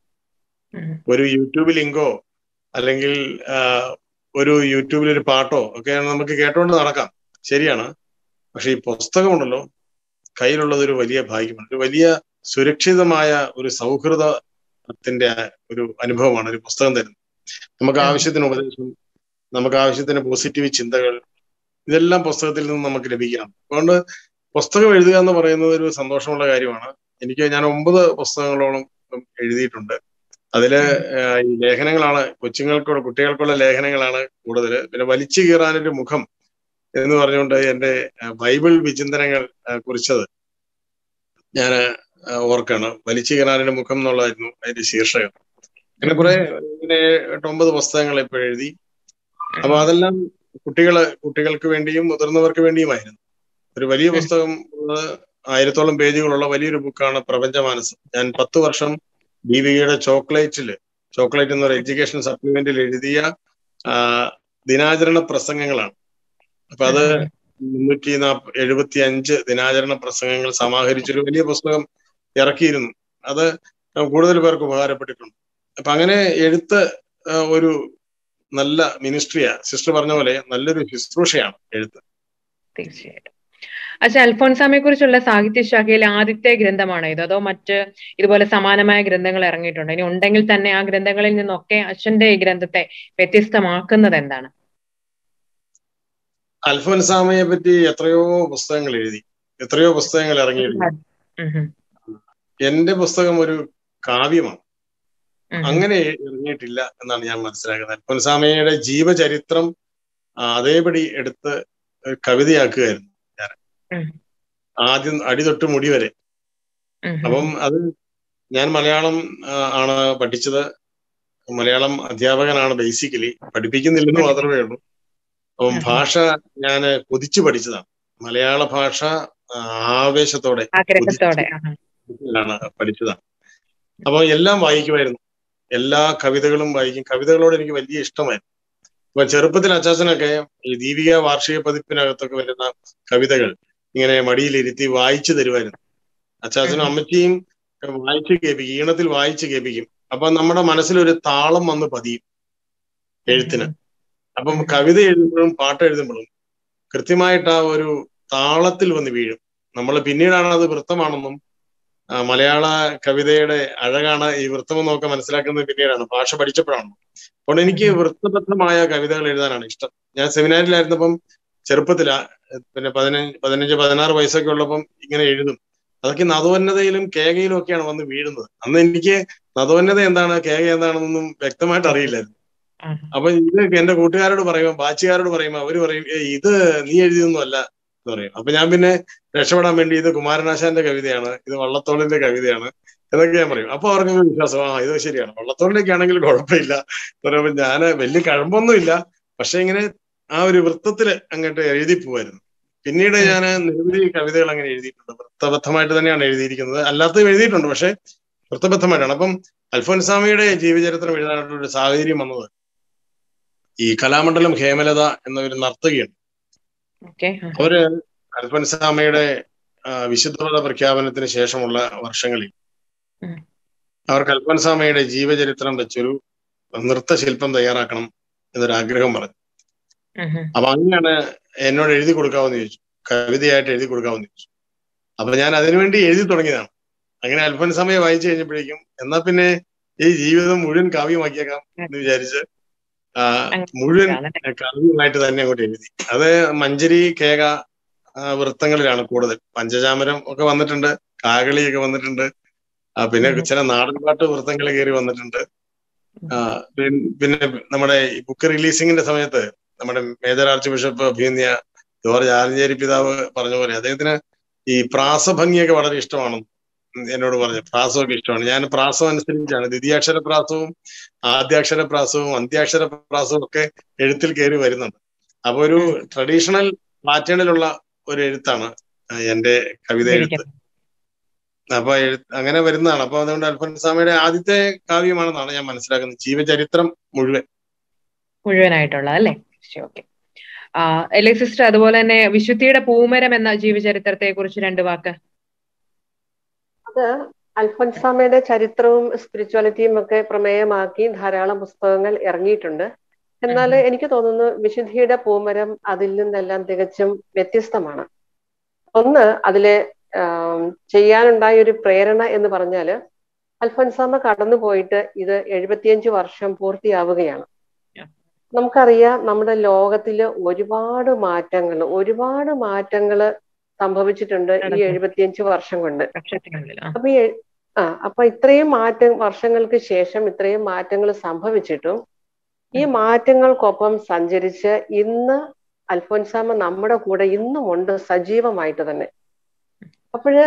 ഒരു യൂട്യൂബ് ലിങ്കോ അല്ലെങ്കിൽ ആ, ഒരു യൂട്യൂബിൽ ഒരു പാട്ടോ ഒക്കെ നമുക്ക് കേട്ടോണ്ട് നടക്കാം ശരിയാണ് പക്ഷെ ഈ പുസ്തകമുണ്ടല്ലോ കയ്യിലുള്ളത് ഒരു വലിയ ഭാഗ്യമാണ് ഒരു വലിയ സുരക്ഷിതമായ ഒരു സൗഹൃദത്തിന്റെ ഒരു അനുഭവമാണ് ഒരു പുസ്തകം തരുന്നത് നമുക്ക് ഉം. ആവശ്യത്തിന് ഉപദേശം നമുക്ക് ആവശ്യത്തിന് പോസിറ്റീവ് ചിന്തകൾ ഇതെല്ലാം പുസ്തകത്തിൽ നിന്ന് നമുക്ക് ലഭിക്കാം അതുകൊണ്ട് പുസ്തകം എഴുതുക എന്ന് പറയുന്നത് ഒരു സന്തോഷമുള്ള കാര്യമാണ് എനിക്ക് ഞാൻ ഒമ്പത് പുസ്തകങ്ങളോളം എഴുതിയിട്ടുണ്ട് അതില് ആഹ് ഈ ലേഖനങ്ങളാണ് കൊച്ചുങ്ങൾക്കുള്ള കുട്ടികൾക്കുള്ള ലേഖനങ്ങളാണ് കൂടുതൽ പിന്നെ വലിച്ചു കീറാനൊരു മുഖം എന്ന് പറഞ്ഞുകൊണ്ട് എന്റെ ആഹ് ബൈബിൾ വിചിന്തനങ്ങൾ ആഹ് കുറിച്ചത് ഞാൻ ഓർക്കാണ് വലിച്ചു കീറാനൊരു മുഖം എന്നുള്ളതായിരുന്നു അതിന്റെ ശീർഷകം അങ്ങനെ കുറെ ഇങ്ങനെ എട്ടൊമ്പത് പുസ്തകങ്ങൾ ഇപ്പോൾ എഴുതി അപ്പൊ അതെല്ലാം കുട്ടികള് കുട്ടികൾക്ക് വേണ്ടിയും മുതിർന്നവർക്ക് വേണ്ടിയുമായിരുന്നു ഒരു വലിയ പുസ്തകം ഉള്ളത് ആയിരത്തോളം പേജുകളുള്ള വലിയൊരു ബുക്കാണ് പ്രപഞ്ചമാനസം ഞാൻ പത്ത് വർഷം ദീപികയുടെ ചോക്ലേറ്റില് ചോക്ലേറ്റ് എന്ന ഒരു എഡ്യൂക്കേഷൻ സപ്ലിമെന്റിൽ എഴുതിയ ആ, ദിനാചരണ പ്രസംഗങ്ങളാണ് അപ്പൊ അത് മുന്നൂറ്റി നാപ്പ എഴുപത്തി അഞ്ച് ദിനാചരണ പ്രസംഗങ്ങൾ സമാഹരിച്ചൊരു വലിയ പുസ്തകം ഇറക്കിയിരുന്നു അത് കൂടുതൽ പേർക്ക് ഉപകാരപ്പെട്ടിട്ടുണ്ട് അപ്പൊ അങ്ങനെ എഴുത്ത് ആ, ഒരു നല്ല മിനിസ്ട്രിയാ സിസ്റ്റർ പറഞ്ഞ പോലെ നല്ലൊരു ശുശ്രൂഷയാണ് എഴുത്ത് തീർച്ചയായിട്ടും അച്ഛാ അൽഫോൻസാമയെ കുറിച്ചുള്ള സാഹിത്യശാഖയിലെ ആദ്യത്തെ ഗ്രന്ഥമാണോ ഇത് അതോ മറ്റ് ഇതുപോലെ സമാനമായ ഗ്രന്ഥങ്ങൾ ഇറങ്ങിയിട്ടുണ്ടോ ഇനി ഉണ്ടെങ്കിൽ തന്നെ ആ ഗ്രന്ഥങ്ങളിൽ നിന്നൊക്കെ അച്ഛന്റെ ഈ ഗ്രന്ഥത്തെ വ്യത്യസ്തമാക്കുന്നത് എന്താണ് അൽഫോൻസാമയെ പറ്റി എത്രയോ പുസ്തകങ്ങൾ എഴുതി എത്രയോ പുസ്തകങ്ങൾ ഇറങ്ങിയിട്ടുണ്ട് ഉം ഹും. എന്റെ പുസ്തകം ഒരു കാവ്യമാണ് ഉം ഹും. അങ്ങനെ ഇറങ്ങിയിട്ടില്ല എന്നാണ് ഞാൻ മനസ്സിലാക്കുന്നത് അൽഫോൻസാമയുടെ ജീവചരിത്രം ആ, അതേപടി എടുത്ത് ഒരു കവിതയാക്കുകയായിരുന്നു ഞാൻ ഉം. ആദ്യം അടിതൊട്ട് മുടി വരെ ഉം ഹും. അപ്പം അത് ഞാൻ മലയാളം ആ, ആണ് പഠിച്ചത് മലയാളം അധ്യാപകനാണ് ബേസിക്കലി പഠിപ്പിക്കുന്നില്ലെന്ന് മാത്രമേ ഉള്ളൂ അപ്പം ഉം. ഭാഷ ഞാൻ കൊതിച്ചു പഠിച്ചതാണ് മലയാള ഭാഷ ആ, ആവേശത്തോടെ ആഗ്രഹത്തോടെ ആഹാ. ആണ് പഠിച്ചതാണ് അപ്പൊ എല്ലാം വായിക്കുമായിരുന്നു എല്ലാ കവിതകളും വായിക്കും കവിതകളോട് എനിക്ക് വലിയ ഇഷ്ടമായിരുന്നു അപ്പൊ ചെറുപ്പത്തിൽ അച്ചാച്ചനൊക്കെ ഈ ദീപിക വാർഷിക പതിപ്പിനകത്തൊക്കെ വരുന്ന കവിതകൾ ഇങ്ങനെ മടിയിലിരുത്തി വായിച്ചു തരുമായിരുന്നു അച്ചാച്ചനും അമ്മച്ചിയും വായിച്ചു കേൾപ്പിക്കും ഈണത്തിൽ വായിച്ചു കേൾപ്പിക്കും അപ്പൊ നമ്മുടെ മനസ്സിലൊരു താളം വന്ന് പതിയും എഴുത്തിന് അപ്പം കവിത എഴുതുമ്പോഴും പാട്ട് എഴുതുമ്പോഴും കൃത്യമായിട്ട് ആ ഒരു താളത്തിൽ വന്ന് വീഴും നമ്മൾ പിന്നീടാണ് അത് വൃത്തമാണെന്നും ആ, മലയാള കവിതയുടെ അഴകാണ് ഈ വൃത്തം എന്നൊക്കെ മനസ്സിലാക്കുന്നത് പിന്നീടാണ് ഭാഷ പഠിച്ചപ്പോഴാണ് അതുകൊണ്ട് എനിക്ക് വൃത്തബദ്ധമായ കവിതകൾ എഴുതാനാണ് ഇഷ്ടം ഞാൻ സെമിനാരിലായിരുന്നപ്പം ചെറുപ്പത്തിലാ പിന്നെ പതിനഞ്ച് പതിനഞ്ച് പതിനാറ് വയസ്സൊക്കെ ഉള്ളപ്പം ഇങ്ങനെ എഴുതും അതൊക്കെ നദോന്നതയിലും കേകയിലും ഒക്കെയാണ് വന്ന് വീഴുന്നത് അന്ന് എനിക്ക് നദോന്നത എന്താണ് കേക എന്താണെന്നൊന്നും വ്യക്തമായിട്ട് അറിയില്ലായിരുന്നു ആഹാ. അപ്പൊ ഇത് എന്റെ കൂട്ടുകാരോട് പറയുമ്പോൾ ബാച്ചുകാരോട് പറയുമ്പോൾ അവര് പറയും "ഏയ് ഇത് നീ എഴുതിയൊന്നും അല്ല എന്ന് പറയും അപ്പൊ ഞാൻ പിന്നെ രക്ഷപ്പെടാൻ വേണ്ടി ഇത് കുമാരനാശാന്റെ കവിതയാണ് ഇത് വള്ളത്തോളിന്റെ കവിതയാണ് എന്നൊക്കെ ഞാൻ പറയും അപ്പൊ അവർക്ക് വിശ്വാസം ആ ഇത് ശരിയാണ് വള്ളത്തോളിലേക്ക് ആണെങ്കിൽ കുഴപ്പമില്ല എന്ന് പറയുമ്പോൾ ഞാൻ വലിയ കഴമ്പൊന്നുമില്ല പക്ഷെ ഇങ്ങനെ ആ ഒരു വൃത്തത്തില് അങ്ങോട്ട് എഴുതി പോവായിരുന്നു പിന്നീട് ഞാൻ നിരവധി കവിതകൾ അങ്ങനെ എഴുതിയിട്ടുണ്ട് വൃത്തബദ്ധമായിട്ട് തന്നെയാണ് എഴുതിയിരിക്കുന്നത് അല്ലാത്തതും എഴുതിയിട്ടുണ്ട് പക്ഷെ വൃത്തബദ്ധമായിട്ടാണ് അപ്പം അൽഫോൻസാമിയുടെ ജീവചരിത്രം എഴുതാനായിട്ടുള്ള ഒരു സാഹചര്യം വന്നത് ഈ കലാമണ്ഡലം ഹേമലത എന്ന ഒരു നർത്തകിയുണ്ട് ഓക്കെ അവര് അൽഫൻസാമയുടെ ആ, വിശുദ്ധമത പ്രഖ്യാപനത്തിന് ശേഷമുള്ള വർഷങ്ങളിൽ ഉം. അവർക്ക് അൽഫൻസാമയുടെ ജീവചരിത്രം വെച്ചൊരു നൃത്തശില്പം തയ്യാറാക്കണം എന്നൊരു ആഗ്രഹം പറഞ്ഞു അപ്പൊ അങ്ങനെയാണ് എന്നോട് എഴുതി കൊടുക്കാമെന്ന് ചോദിച്ചു കവിതയായിട്ട് എഴുതി കൊടുക്കാമെന്ന് ചോദിച്ചു അപ്പൊ ഞാൻ അതിനുവേണ്ടി എഴുതി തുടങ്ങിയതാണ് അങ്ങനെ അൽഫോൻസാമയെ വായിച്ചു കഴിഞ്ഞപ്പോഴേക്കും എന്നാ പിന്നെ ഈ ജീവിതം മുഴുവൻ കാവ്യമാക്കിയേക്കാം എന്ന് വിചാരിച്ച് ആ, മുഴുവൻ കാവ്യമായിട്ട് തന്നെ അങ്ങോട്ട് എഴുതി അത് മഞ്ചരി കേക ആ, വൃത്തങ്ങളിലാണ് കൂടുതൽ പഞ്ചചാമരം ഒക്കെ വന്നിട്ടുണ്ട് കാകളിയൊക്കെ വന്നിട്ടുണ്ട് ആ, പിന്നെ ഉം. ചില നാടൻപാട്ട് വൃത്തങ്ങൾ കയറി വന്നിട്ടുണ്ട് ആ, പിൻ- പിന്നെ നമ്മുടെ ഈ ബുക്ക് റിലീസിങ്ങിന്റെ സമയത്ത് നമ്മുടെ മേജർ ആർച്ച് ബിഷപ്പ് അഭിനന്യ ജോർജ് ആലഞ്ചേരി പിതാവ് പറഞ്ഞ പോലെ അദ്ദേഹത്തിന് ഈ പ്രാസഭംഗിയൊക്കെ വളരെ ഇഷ്ടമാണ് എന്നോട് പറഞ്ഞു പ്രാസമൊക്കെ ഇഷ്ടമാണ് ഞാൻ പ്രാസം അനുസരിച്ചാണ് ദ്വിതീയാക്ഷര പ്രാസവും ആദ്യാക്ഷര പ്രാസവും അന്ത്യാക്ഷര പ്രാസവും ഒക്കെ എഴുത്തിൽ കയറി വരുന്നുണ്ട് അപ്പൊ ഒരു ട്രഡീഷണൽ പാറ്റേണിലുള്ള ഒരു എഴുത്താണ് ആ, എന്റെ കവിത എഴുത്ത് അപ്പൊ എഴു- അങ്ങനെ വരുന്നതാണ് അപ്പൊ അതുകൊണ്ട് അൽഫോൻസാമയുടെ ആദ്യത്തെ കാവ്യമാണെന്നാണ് ഞാൻ മനസ്സിലാക്കുന്നത് ജീവചരിത്രം മുഴുവൻ മുഴുവനായിട്ടുള്ള അല്ലേ ഓക്കെ എല്ലേ സിസ്റ്റർ അതുപോലെ തന്നെ വിശുദ്ധിയുടെ പൂമരം എന്ന ജീവചരിത്രത്തെ കുറിച്ച് രണ്ട് വാക്ക് അത് അൽഫോൻസാമയുടെ ചരിത്രവും സ്പിരിച്വാലിറ്റിയും ഒക്കെ പ്രമേയമാക്കി ധാരാളം പുസ്തകങ്ങൾ ഇറങ്ങിയിട്ടുണ്ട് എന്നാൽ ഉം. എനിക്ക് തോന്നുന്നു വിശുദ്ധിയുടെ പൂമരം അതിൽ നിന്നെല്ലാം തികച്ചും വ്യത്യസ്തമാണ് ഒന്ന് അതിലെ ആം, ചെയ്യാനുണ്ടായ ഒരു പ്രേരണ എന്ന് പറഞ്ഞാല് അൽഫോൻസാമ കടന്നു പോയിട്ട് ഇത് എഴുപത്തിയഞ്ച് വർഷം പൂർത്തിയാവുകയാണ് Yeah. നമുക്കറിയാം നമ്മുടെ ലോകത്തില് ഒരുപാട് മാറ്റങ്ങൾ ഒരുപാട് മാറ്റങ്ങൾ സംഭവിച്ചിട്ടുണ്ട് ഈ നടന്നു. എഴുപത്തിയഞ്ച് വർഷം കൊണ്ട് വർഷത്തിനുള്ളിൽ ആ അപ്പൊ ഈ എ- ആ അപ്പൊ ഇത്രയും മാറ്റം വർഷങ്ങൾക്ക് ശേഷം ഇത്രയും മാറ്റങ്ങൾ സംഭവിച്ചിട്ടും ഈ മാറ്റങ്ങൾക്കൊപ്പം സഞ്ചരിച്ച് ഇന്ന് അൽഫോൻസാമ നമ്മുടെ കൂടെ ഇന്നും ഉണ്ട് സജീവമായിട്ട് തന്നെ അപ്പോഴ്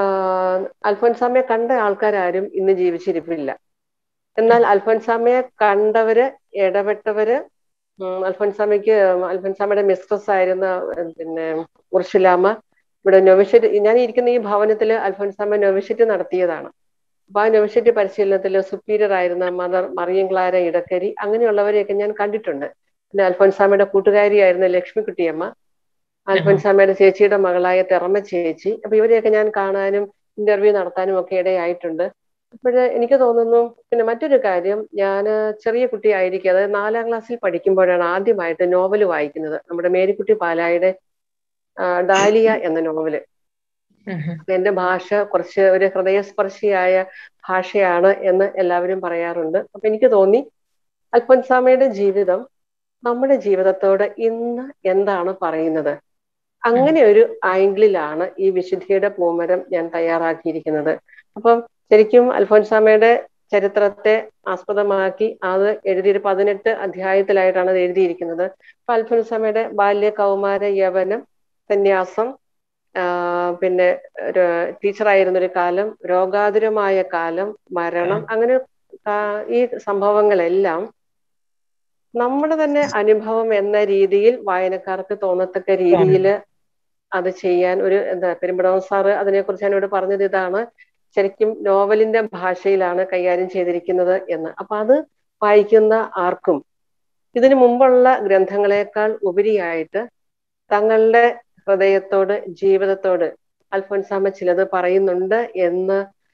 അൽഫോൻസാമയെ കണ്ട ആൾക്കാരും ഇന്ന് ജീവിച്ചിരിപ്പില്ല എന്നാൽ അൽഫോൻസാമയെ കണ്ടവര് ഇടപെട്ടവര് ഉം, അൽഫോൻസാമയ്ക്ക് അൽഫോൻസാമയുടെ മിസ്ട്രസ് ആയിരുന്ന ഉം, പിന്നെ ഉർഷിലാമ ഇവിടെ നൊവിഷ്യറ്റ് ഞാൻ ഇരിക്കുന്ന ഈ ഭവനത്തിൽ അൽഫോൻസാമ നൊവിഷ്യറ്റ് നടത്തിയതാണ് അപ്പൊ ആ നൊവിഷ്യറ്റ് പരിശീലനത്തിൽ സുപ്പീരിയർ ആയിരുന്ന മദർ മറിയം ക്ലാര ഇടക്കരി അങ്ങനെയുള്ളവരെയൊക്കെ ഞാൻ കണ്ടിട്ടുണ്ട് പിന്നെ അൽഫോൻസാമയുടെ കൂട്ടുകാരിയായിരുന്ന ലക്ഷ്മിക്കുട്ടിയമ്മ അൽഫോൻസാമയുടെ ചേച്ചിയുടെ മകളായ തെറമ ചേച്ചി അപ്പൊ ഇവരെയൊക്കെ ഞാൻ കാണാനും ഇന്റർവ്യൂ നടത്താനും ഒക്കെ ഇടയായിട്ടുണ്ട് അപ്പോഴ് എനിക്ക് തോന്നുന്നു പിന്നെ മറ്റൊരു കാര്യം ഞാൻ ചെറിയ കുട്ടിയായിരിക്കും അതായത് നാലാം ക്ലാസ്സിൽ പഠിക്കുമ്പോഴാണ് ആദ്യമായിട്ട് നോവൽ വായിക്കുന്നത് നമ്മുടെ മേരിക്കുട്ടി പാലായുടെ ആ, ഡാലിയ എന്ന നോവല് ഉം ഉം. എന്റെ ഭാഷ കുറച്ച് ഒരു ഹൃദയസ്പർശിയായ ഭാഷയാണ് എന്ന് എല്ലാവരും പറയാറുണ്ട് അപ്പൊ എനിക്ക് തോന്നി അൽഫോൻസാമയുടെ ജീവിതം നമ്മുടെ ജീവിതത്തോട് ഇന്ന് എന്താണ് പറയുന്നത് അങ്ങനെ ഒരു ആംഗിളിലാണ് ഈ വിശുദ്ധിയുടെ പൂമരം ഞാൻ തയ്യാറാക്കിയിരിക്കുന്നത് അപ്പം ശരിക്കും അൽഫോൻസാമയുടെ ചരിത്രത്തെ ആസ്പദമാക്കി അത് എഴുതിയൊരു പതിനെട്ട് അധ്യായത്തിലായിട്ടാണ് അത് എഴുതിയിരിക്കുന്നത് അപ്പൊ അൽഫോൻസാമയുടെ ബാല്യ കൗമാര യവനം സന്യാസം ആ, പിന്നെ ഒരു ടീച്ചറായിരുന്ന ഒരു കാലം രോഗാതുരമായ കാലം മരണം അങ്ങനെ കാ- ഈ സംഭവങ്ങളെല്ലാം നമ്മുടെ തന്നെ അനുഭവം എന്ന രീതിയിൽ വായനക്കാർക്ക് തോന്നത്തക്ക രീതിയിൽ അത് ചെയ്യാൻ ഒരു എന്താ പെരുമ്പടവൻ സാറ് അതിനെക്കുറിച്ച് എന്നോട് പറഞ്ഞത് ഇതാണ് ശരിക്കും നോവലിന്റെ ഭാഷയിലാണ് കൈകാര്യം ചെയ്തിരിക്കുന്നത് എന്ന് അപ്പൊ അത് വായിക്കുന്ന ആർക്കും ഇതിനു മുമ്പുള്ള ഗ്രന്ഥങ്ങളെക്കാൾ ഉപരിയായിട്ട് തങ്ങളുടെ ഹൃദയത്തോട് ജീവിതത്തോട് അൽഫോൻസാമ ചിലത് പറയുന്നുണ്ട് എന്ന്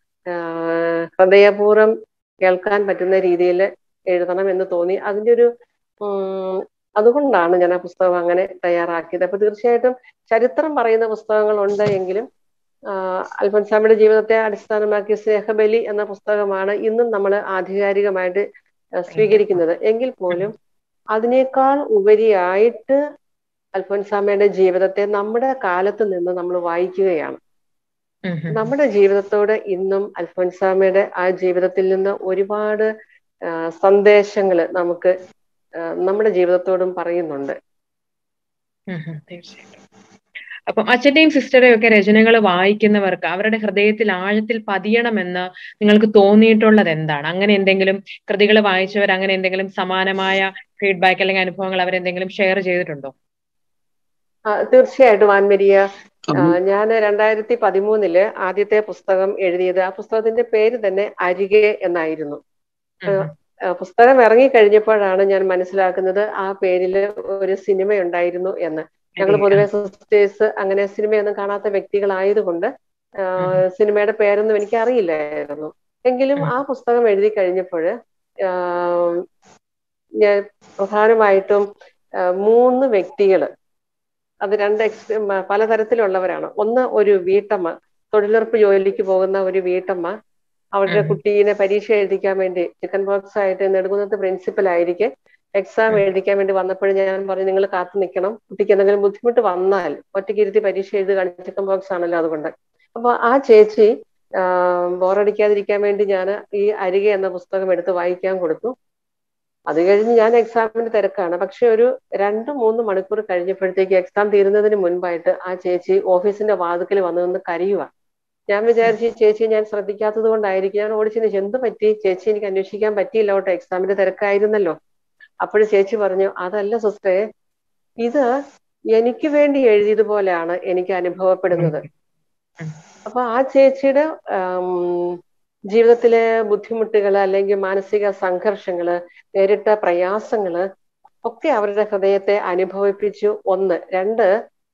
ആഹ് ഹൃദയപൂർവ്വം കേൾക്കാൻ പറ്റുന്ന രീതിയിൽ എഴുതണം എന്ന് തോന്നി അതിന്റെ ഒരു ഉം, അതുകൊണ്ടാണ് ഞാൻ ആ പുസ്തകം അങ്ങനെ തയ്യാറാക്കിയത് അപ്പൊ തീർച്ചയായിട്ടും ചരിത്രം പറയുന്ന പുസ്തകങ്ങൾ ഉണ്ട് എങ്കിലും ആഹ് അൽഫോൻസാമയുടെ ജീവിതത്തെ അടിസ്ഥാനമാക്കി സ്നേഹബലി എന്ന പുസ്തകമാണ് ഇന്നും നമ്മൾ ആധികാരികമായിട്ട് ആഹ് സ്വീകരിക്കുന്നത് എങ്കിൽ പോലും അതിനേക്കാൾ ഉപരിയായിട്ട് അൽഫോൻസാമയുടെ ജീവിതത്തെ നമ്മുടെ കാലത്ത് നിന്ന് നമ്മൾ വായിക്കുകയാണ് ഉം ഉം. നമ്മുടെ ജീവിതത്തോട് ഇന്നും അൽഫോൻസാമയുടെ ആ ജീവിതത്തിൽ നിന്ന് ഒരുപാട് സന്ദേശങ്ങൾ നമുക്ക് ആ, നമ്മുടെ ജീവിതത്തോടും പറയുന്നുണ്ട് ഉം ഉം. തീർച്ചയായിട്ടും അപ്പം അച്ഛന്റെയും സിസ്റ്ററുടെയും ഒക്കെ രചനകൾ വായിക്കുന്നവർക്ക് അവരുടെ ഹൃദയത്തിൽ ആഴത്തിൽ പതിയണമെന്ന് നിങ്ങൾക്ക് തോന്നിയിട്ടുള്ളത് എന്താണ് അങ്ങനെ എന്തെങ്കിലും കൃതികൾ വായിച്ചവർ അങ്ങനെ എന്തെങ്കിലും സമാനമായ ഫീഡ്ബാക്ക് അല്ലെങ്കിൽ അനുഭവങ്ങൾ അവരെന്തെങ്കിലും ഷെയർ ചെയ്തിട്ടുണ്ടോ ആ, തീർച്ചയായിട്ടും ആൻമരിയ ഞാൻ രണ്ടായിരത്തി പതിമൂന്നില് ആദ്യത്തെ പുസ്തകം എഴുതിയത് ആ പുസ്തകത്തിന്റെ പേര് തന്നെ അരികെ എന്നായിരുന്നു ഉം ഉം. ആ, പുസ്തകം ഇറങ്ങി കഴിഞ്ഞപ്പോഴാണ് ഞാൻ മനസ്സിലാക്കുന്നത് ആ പേരില് ഒരു സിനിമ ഉണ്ടായിരുന്നു എന്ന് ഞങ്ങൾ പൊതുവെ സിസ്റ്റേഴ്സ് അങ്ങനെ സിനിമയൊന്നും കാണാത്ത വ്യക്തികളായതുകൊണ്ട് ആ, സിനിമയുടെ പേരൊന്നും എനിക്ക് അറിയില്ലായിരുന്നു എങ്കിലും ആ പുസ്തകം എഴുതി കഴിഞ്ഞപ്പോൾ ഞാൻ പ്രധാനമായിട്ടും ആ, മൂന്ന് വ്യക്തികള് അത് രണ്ട് എക്സ് പലതരത്തിലുള്ളവരാണ് ഒന്ന് ഒരു വീട്ടമ്മ തൊഴിലുറപ്പ് ജോലിക്ക് പോകുന്ന ഒരു വീട്ടമ്മ അവരുടെ ഉം. കുട്ടീനെ പരീക്ഷ എഴുതിക്കാൻ വേണ്ടി ചിക്കൻ ബോക്സ് ആയിട്ട് നെടുകുന്നത്ത് പ്രിൻസിപ്പൽ ആയിരിക്കെ എക്സാം ഉം. എഴുതിക്കാൻ വേണ്ടി വന്നപ്പോൾ ഞാൻ പറഞ്ഞു നിങ്ങൾ കാത്തു നിൽക്കണം കുട്ടിക്ക് എന്തെങ്കിലും ബുദ്ധിമുട്ട് വന്നാൽ ഒറ്റയ്ക്ക് ഇരുത്തി പരീക്ഷ എഴുതുക ചിക്കൻ ബോക്സ് ആണല്ലോ അതുകൊണ്ട് അപ്പൊ ആ ചേച്ചി ബോറടിക്കാതിരിക്കാൻ വേണ്ടി ഞാൻ ഈ അരികെ എന്ന പുസ്തകം എടുത്ത് വായിക്കാൻ കൊടുത്തു അത് കഴിഞ്ഞ് ഞാൻ എക്സാമിന് തിരക്കാണ് പക്ഷെ ഒരു രണ്ട് മൂന്ന് മണിക്കൂർ കഴിഞ്ഞപ്പോഴത്തേക്ക് എക്സാം തീരുന്നതിന് മുൻപായിട്ട് ആ ചേച്ചി ഓഫീസിന്റെ വാതുക്കൽ വന്നു നിന്ന് കരയുക ഞാൻ വിചാരിച്ചു ചേച്ചി ഞാൻ ശ്രദ്ധിക്കാത്തത് കൊണ്ടായിരിക്കും ഞാൻ ഓടിച്ചു എന്ത് പറ്റി ചേച്ചി എനിക്ക് അന്വേഷിക്കാൻ പറ്റിയില്ല കേട്ടോ എക്സാമിന്റെ തിരക്കായിരുന്നല്ലോ അപ്പോഴും ചേച്ചി പറഞ്ഞു അതല്ല സിസ്റ്ററെ ഇത് എനിക്ക് വേണ്ടി എഴുതിയതുപോലെയാണ് എനിക്ക് അനുഭവപ്പെടുന്നത് ഉം. അപ്പൊ ആ ചേച്ചിയുടെ ആം, ജീവിതത്തിലെ ബുദ്ധിമുട്ടുകൾ അല്ലെങ്കിൽ മാനസിക സംഘർഷങ്ങള് നേരിട്ട പ്രയാസങ്ങള് ഒക്കെ അവരുടെ ഹൃദയത്തെ അനുഭവിപ്പിച്ചു ഒന്ന് രണ്ട്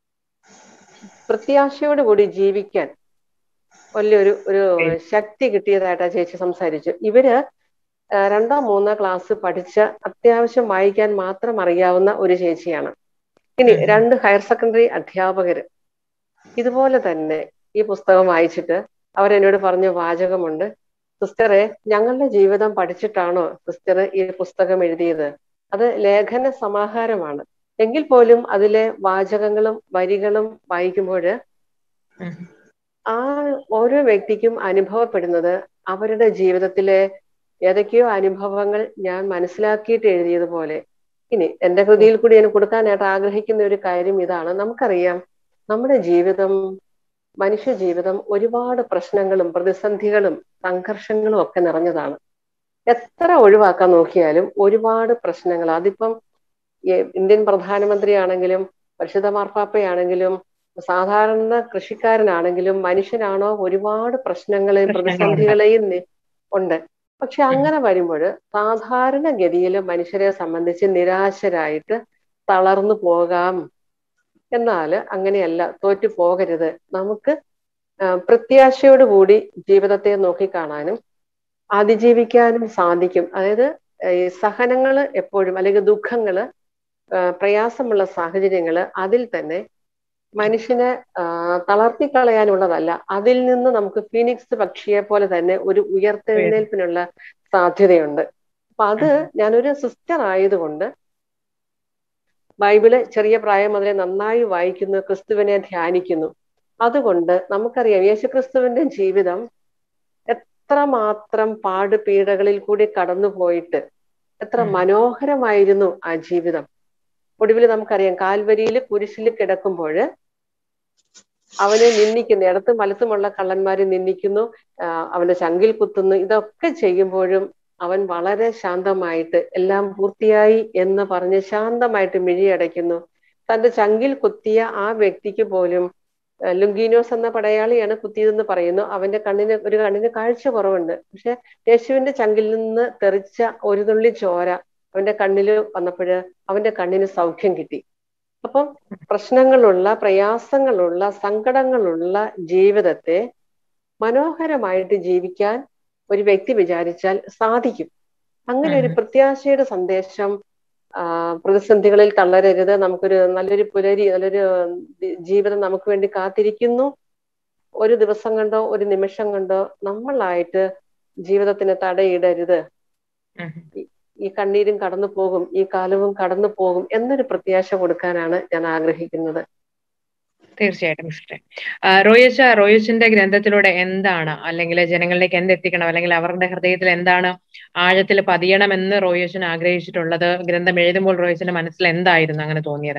പ്രത്യാശയോടുകൂടി ജീവിക്കാൻ വലിയൊരു ഒരു ഉം. ശക്തി കിട്ടിയതായിട്ട് ആ ചേച്ചി സംസാരിച്ചു ഇവര് ആ, രണ്ടോ മൂന്നോ ക്ലാസ് പഠിച്ച അത്യാവശ്യം വായിക്കാൻ മാത്രം അറിയാവുന്ന ഒരു ചേച്ചിയാണ് ഇനി ഉം. രണ്ട് ഹയർ സെക്കൻഡറി അധ്യാപകര് ഇതുപോലെ തന്നെ ഈ പുസ്തകം വായിച്ചിട്ട് അവരെന്നോട് പറഞ്ഞ വാചകമുണ്ട് സിസ്റ്ററെ ഞങ്ങളുടെ ജീവിതം പഠിച്ചിട്ടാണോ സിസ്റ്റർ ഈ പുസ്തകം എഴുതിയത് അത് ലേഖന സമാഹാരമാണ് എങ്കിൽ പോലും അതിലെ വാചകങ്ങളും വരികളും വായിക്കുമ്പോൾ ഉം. ആ ഓരോ വ്യക്തിക്കും അനുഭവപ്പെടുന്നത് അവരുടെ ജീവിതത്തിലെ ഏതൊക്കെയോ അനുഭവങ്ങൾ ഞാൻ മനസ്സിലാക്കിയിട്ട് എഴുതിയതുപോലെ ഇനി എന്റെ കൃതിയിൽ കൂടി ഞാൻ കൊടുക്കാനായിട്ട് ആഗ്രഹിക്കുന്ന ഒരു കാര്യം ഇതാണ് നമുക്കറിയാം നമ്മുടെ ജീവിതം മനുഷ്യ ജീവിതം ഒരുപാട് പ്രശ്നങ്ങളും പ്രതിസന്ധികളും സംഘർഷങ്ങളും ഒക്കെ നിറഞ്ഞതാണ് എത്ര ഒഴിവാക്കാൻ നോക്കിയാലും ഒരുപാട് പ്രശ്നങ്ങൾ അതിപ്പം ഈ- ഇന്ത്യൻ പ്രധാനമന്ത്രി ആണെങ്കിലും പരിശുദ്ധ മാർപ്പാപ്പയാണെങ്കിലും സാധാരണ കൃഷിക്കാരനാണെങ്കിലും മനുഷ്യനാണോ ഒരുപാട് പ്രശ്നങ്ങളെയും പ്രശ്നങ്ങളുണ്ട്. പ്രതിസന്ധികളെയും നി- ഉണ്ട് പക്ഷെ അങ്ങനെ വരുമ്പോൾ സാധാരണഗതിയിൽ മനുഷ്യരെ സംബന്ധിച്ച് നിരാശരായിട്ട് തളർന്നു പോകാം എന്നാൽ അങ്ങനെയല്ല തോറ്റു പോകരുത് നമുക്ക് ആ, പ്രത്യാശയോടുകൂടി ജീവിതത്തെ നോക്കിക്കാണാനും അതിജീവിക്കാനും സാധിക്കും അതായത് ഈ സഹനങ്ങള് എപ്പോഴും അല്ലെങ്കിൽ ദുഃഖങ്ങള് ആ, പ്രയാസമുള്ള സാഹചര്യങ്ങള് അതിൽ തന്നെ മനുഷ്യനെ ആ, തളർത്തിക്കളയാനുള്ളതല്ല അതിൽ നിന്ന് നമുക്ക് ഫീനിക്സ് പക്ഷിയെ പോലെ തന്നെ ഒരു ഉയർത്തെഴുന്നേൽപ്പിനുള്ള സാധ്യതയുണ്ട് അപ്പൊ അത് ഞാനൊരു സിസ്റ്റർ ആയതുകൊണ്ട് ബൈബിള് ചെറിയ പ്രായം മുതലേ നന്നായി വായിക്കുന്നു ക്രിസ്തുവിനെ ധ്യാനിക്കുന്നു അതുകൊണ്ട് നമുക്കറിയാം യേശുക്രിസ്തുവിന്റെ ജീവിതം എത്രമാത്രം പാടുപീഡകളിൽ കൂടി കടന്നുപോയിട്ട് എത്ര ഉം. മനോഹരമായിരുന്നു ആ ജീവിതം ഒടുവിൽ നമുക്കറിയാം കാൽവരിയിൽ കുരിശിൽ കിടക്കുമ്പോൾ അവനെ നിന്ദിക്കുന്നു ഇടത്തും വലത്തുമുള്ള കള്ളന്മാരെ നിന്ദിക്കുന്നു ആ, അവന്റെ ചങ്കിൽ കുത്തുന്നു ഇതൊക്കെ ചെയ്യുമ്പോഴും അവൻ വളരെ ശാന്തമായിട്ട് എല്ലാം പൂർത്തിയായി എന്ന് പറഞ്ഞ് ശാന്തമായിട്ട് മിഴിയടയ്ക്കുന്നു തന്റെ ചങ്കിൽ കുത്തിയ ആ വ്യക്തിക്ക് പോലും ആ, ലുങ്കീനോസ് എന്ന പടയാളിയാണ് കുത്തിയതെന്ന് പറയുന്നു അവന്റെ കണ്ണിന് ഒരു കണ്ണിന് കാഴ്ച കുറവുണ്ട് പക്ഷെ യേശുവിന്റെ ചങ്കിൽ നിന്ന് തെറിച്ച ഒരു തുള്ളി ചോര അവന്റെ കണ്ണിൽ വന്നപ്പോഴ് അവന്റെ കണ്ണിന് സൗഖ്യം കിട്ടി അപ്പം പ്രശ്നങ്ങളുള്ള പ്രയാസങ്ങളുള്ള സങ്കടങ്ങളുള്ള ജീവിതത്തെ മനോഹരമായിട്ട് ജീവിക്കാൻ ഒരു വ്യക്തി വിചാരിച്ചാൽ സാധിക്കും അങ്ങനെ ഒരു ഉം. പ്രത്യാശയുടെ സന്ദേശം ആ, പ്രതിസന്ധികളിൽ തളരരുത് നമുക്കൊരു നല്ലൊരു പുലരി നല്ലൊരു ദി- ജീവിതം നമുക്ക് വേണ്ടി കാത്തിരിക്കുന്നു ഒരു ദിവസം കൊണ്ടോ ഒരു നിമിഷം കൊണ്ടോ നമ്മളായിട്ട് ജീവിതത്തിന് തടയിടരുത് ഉം. ഈ കണ്ണീരും കടന്നു പോകും ഈ കാലവും കടന്നു പോകും എന്നൊരു പ്രത്യാശ കൊടുക്കാനാണ് ഞാൻ ആഗ്രഹിക്കുന്നത് തീർച്ചയായിട്ടും സിസ്റ്റർ റോയച്ച റോയച്ചിന്റെ ഗ്രന്ഥത്തിലൂടെ എന്താണ് അല്ലെങ്കിൽ ജനങ്ങളിലേക്ക് എന്തെത്തിക്കണം അല്ലെങ്കിൽ അവരുടെ ഹൃദയത്തിൽ എന്താണ് ആഴത്തിൽ പതിയണമെന്ന് റോയച്ചൻ ആഗ്രഹിച്ചിട്ടുള്ളത് ഗ്രന്ഥം എഴുതുമ്പോൾ റോയച്ചന്റെ മനസ്സിൽ എന്തായിരുന്നു അങ്ങനെ തോന്നിയത്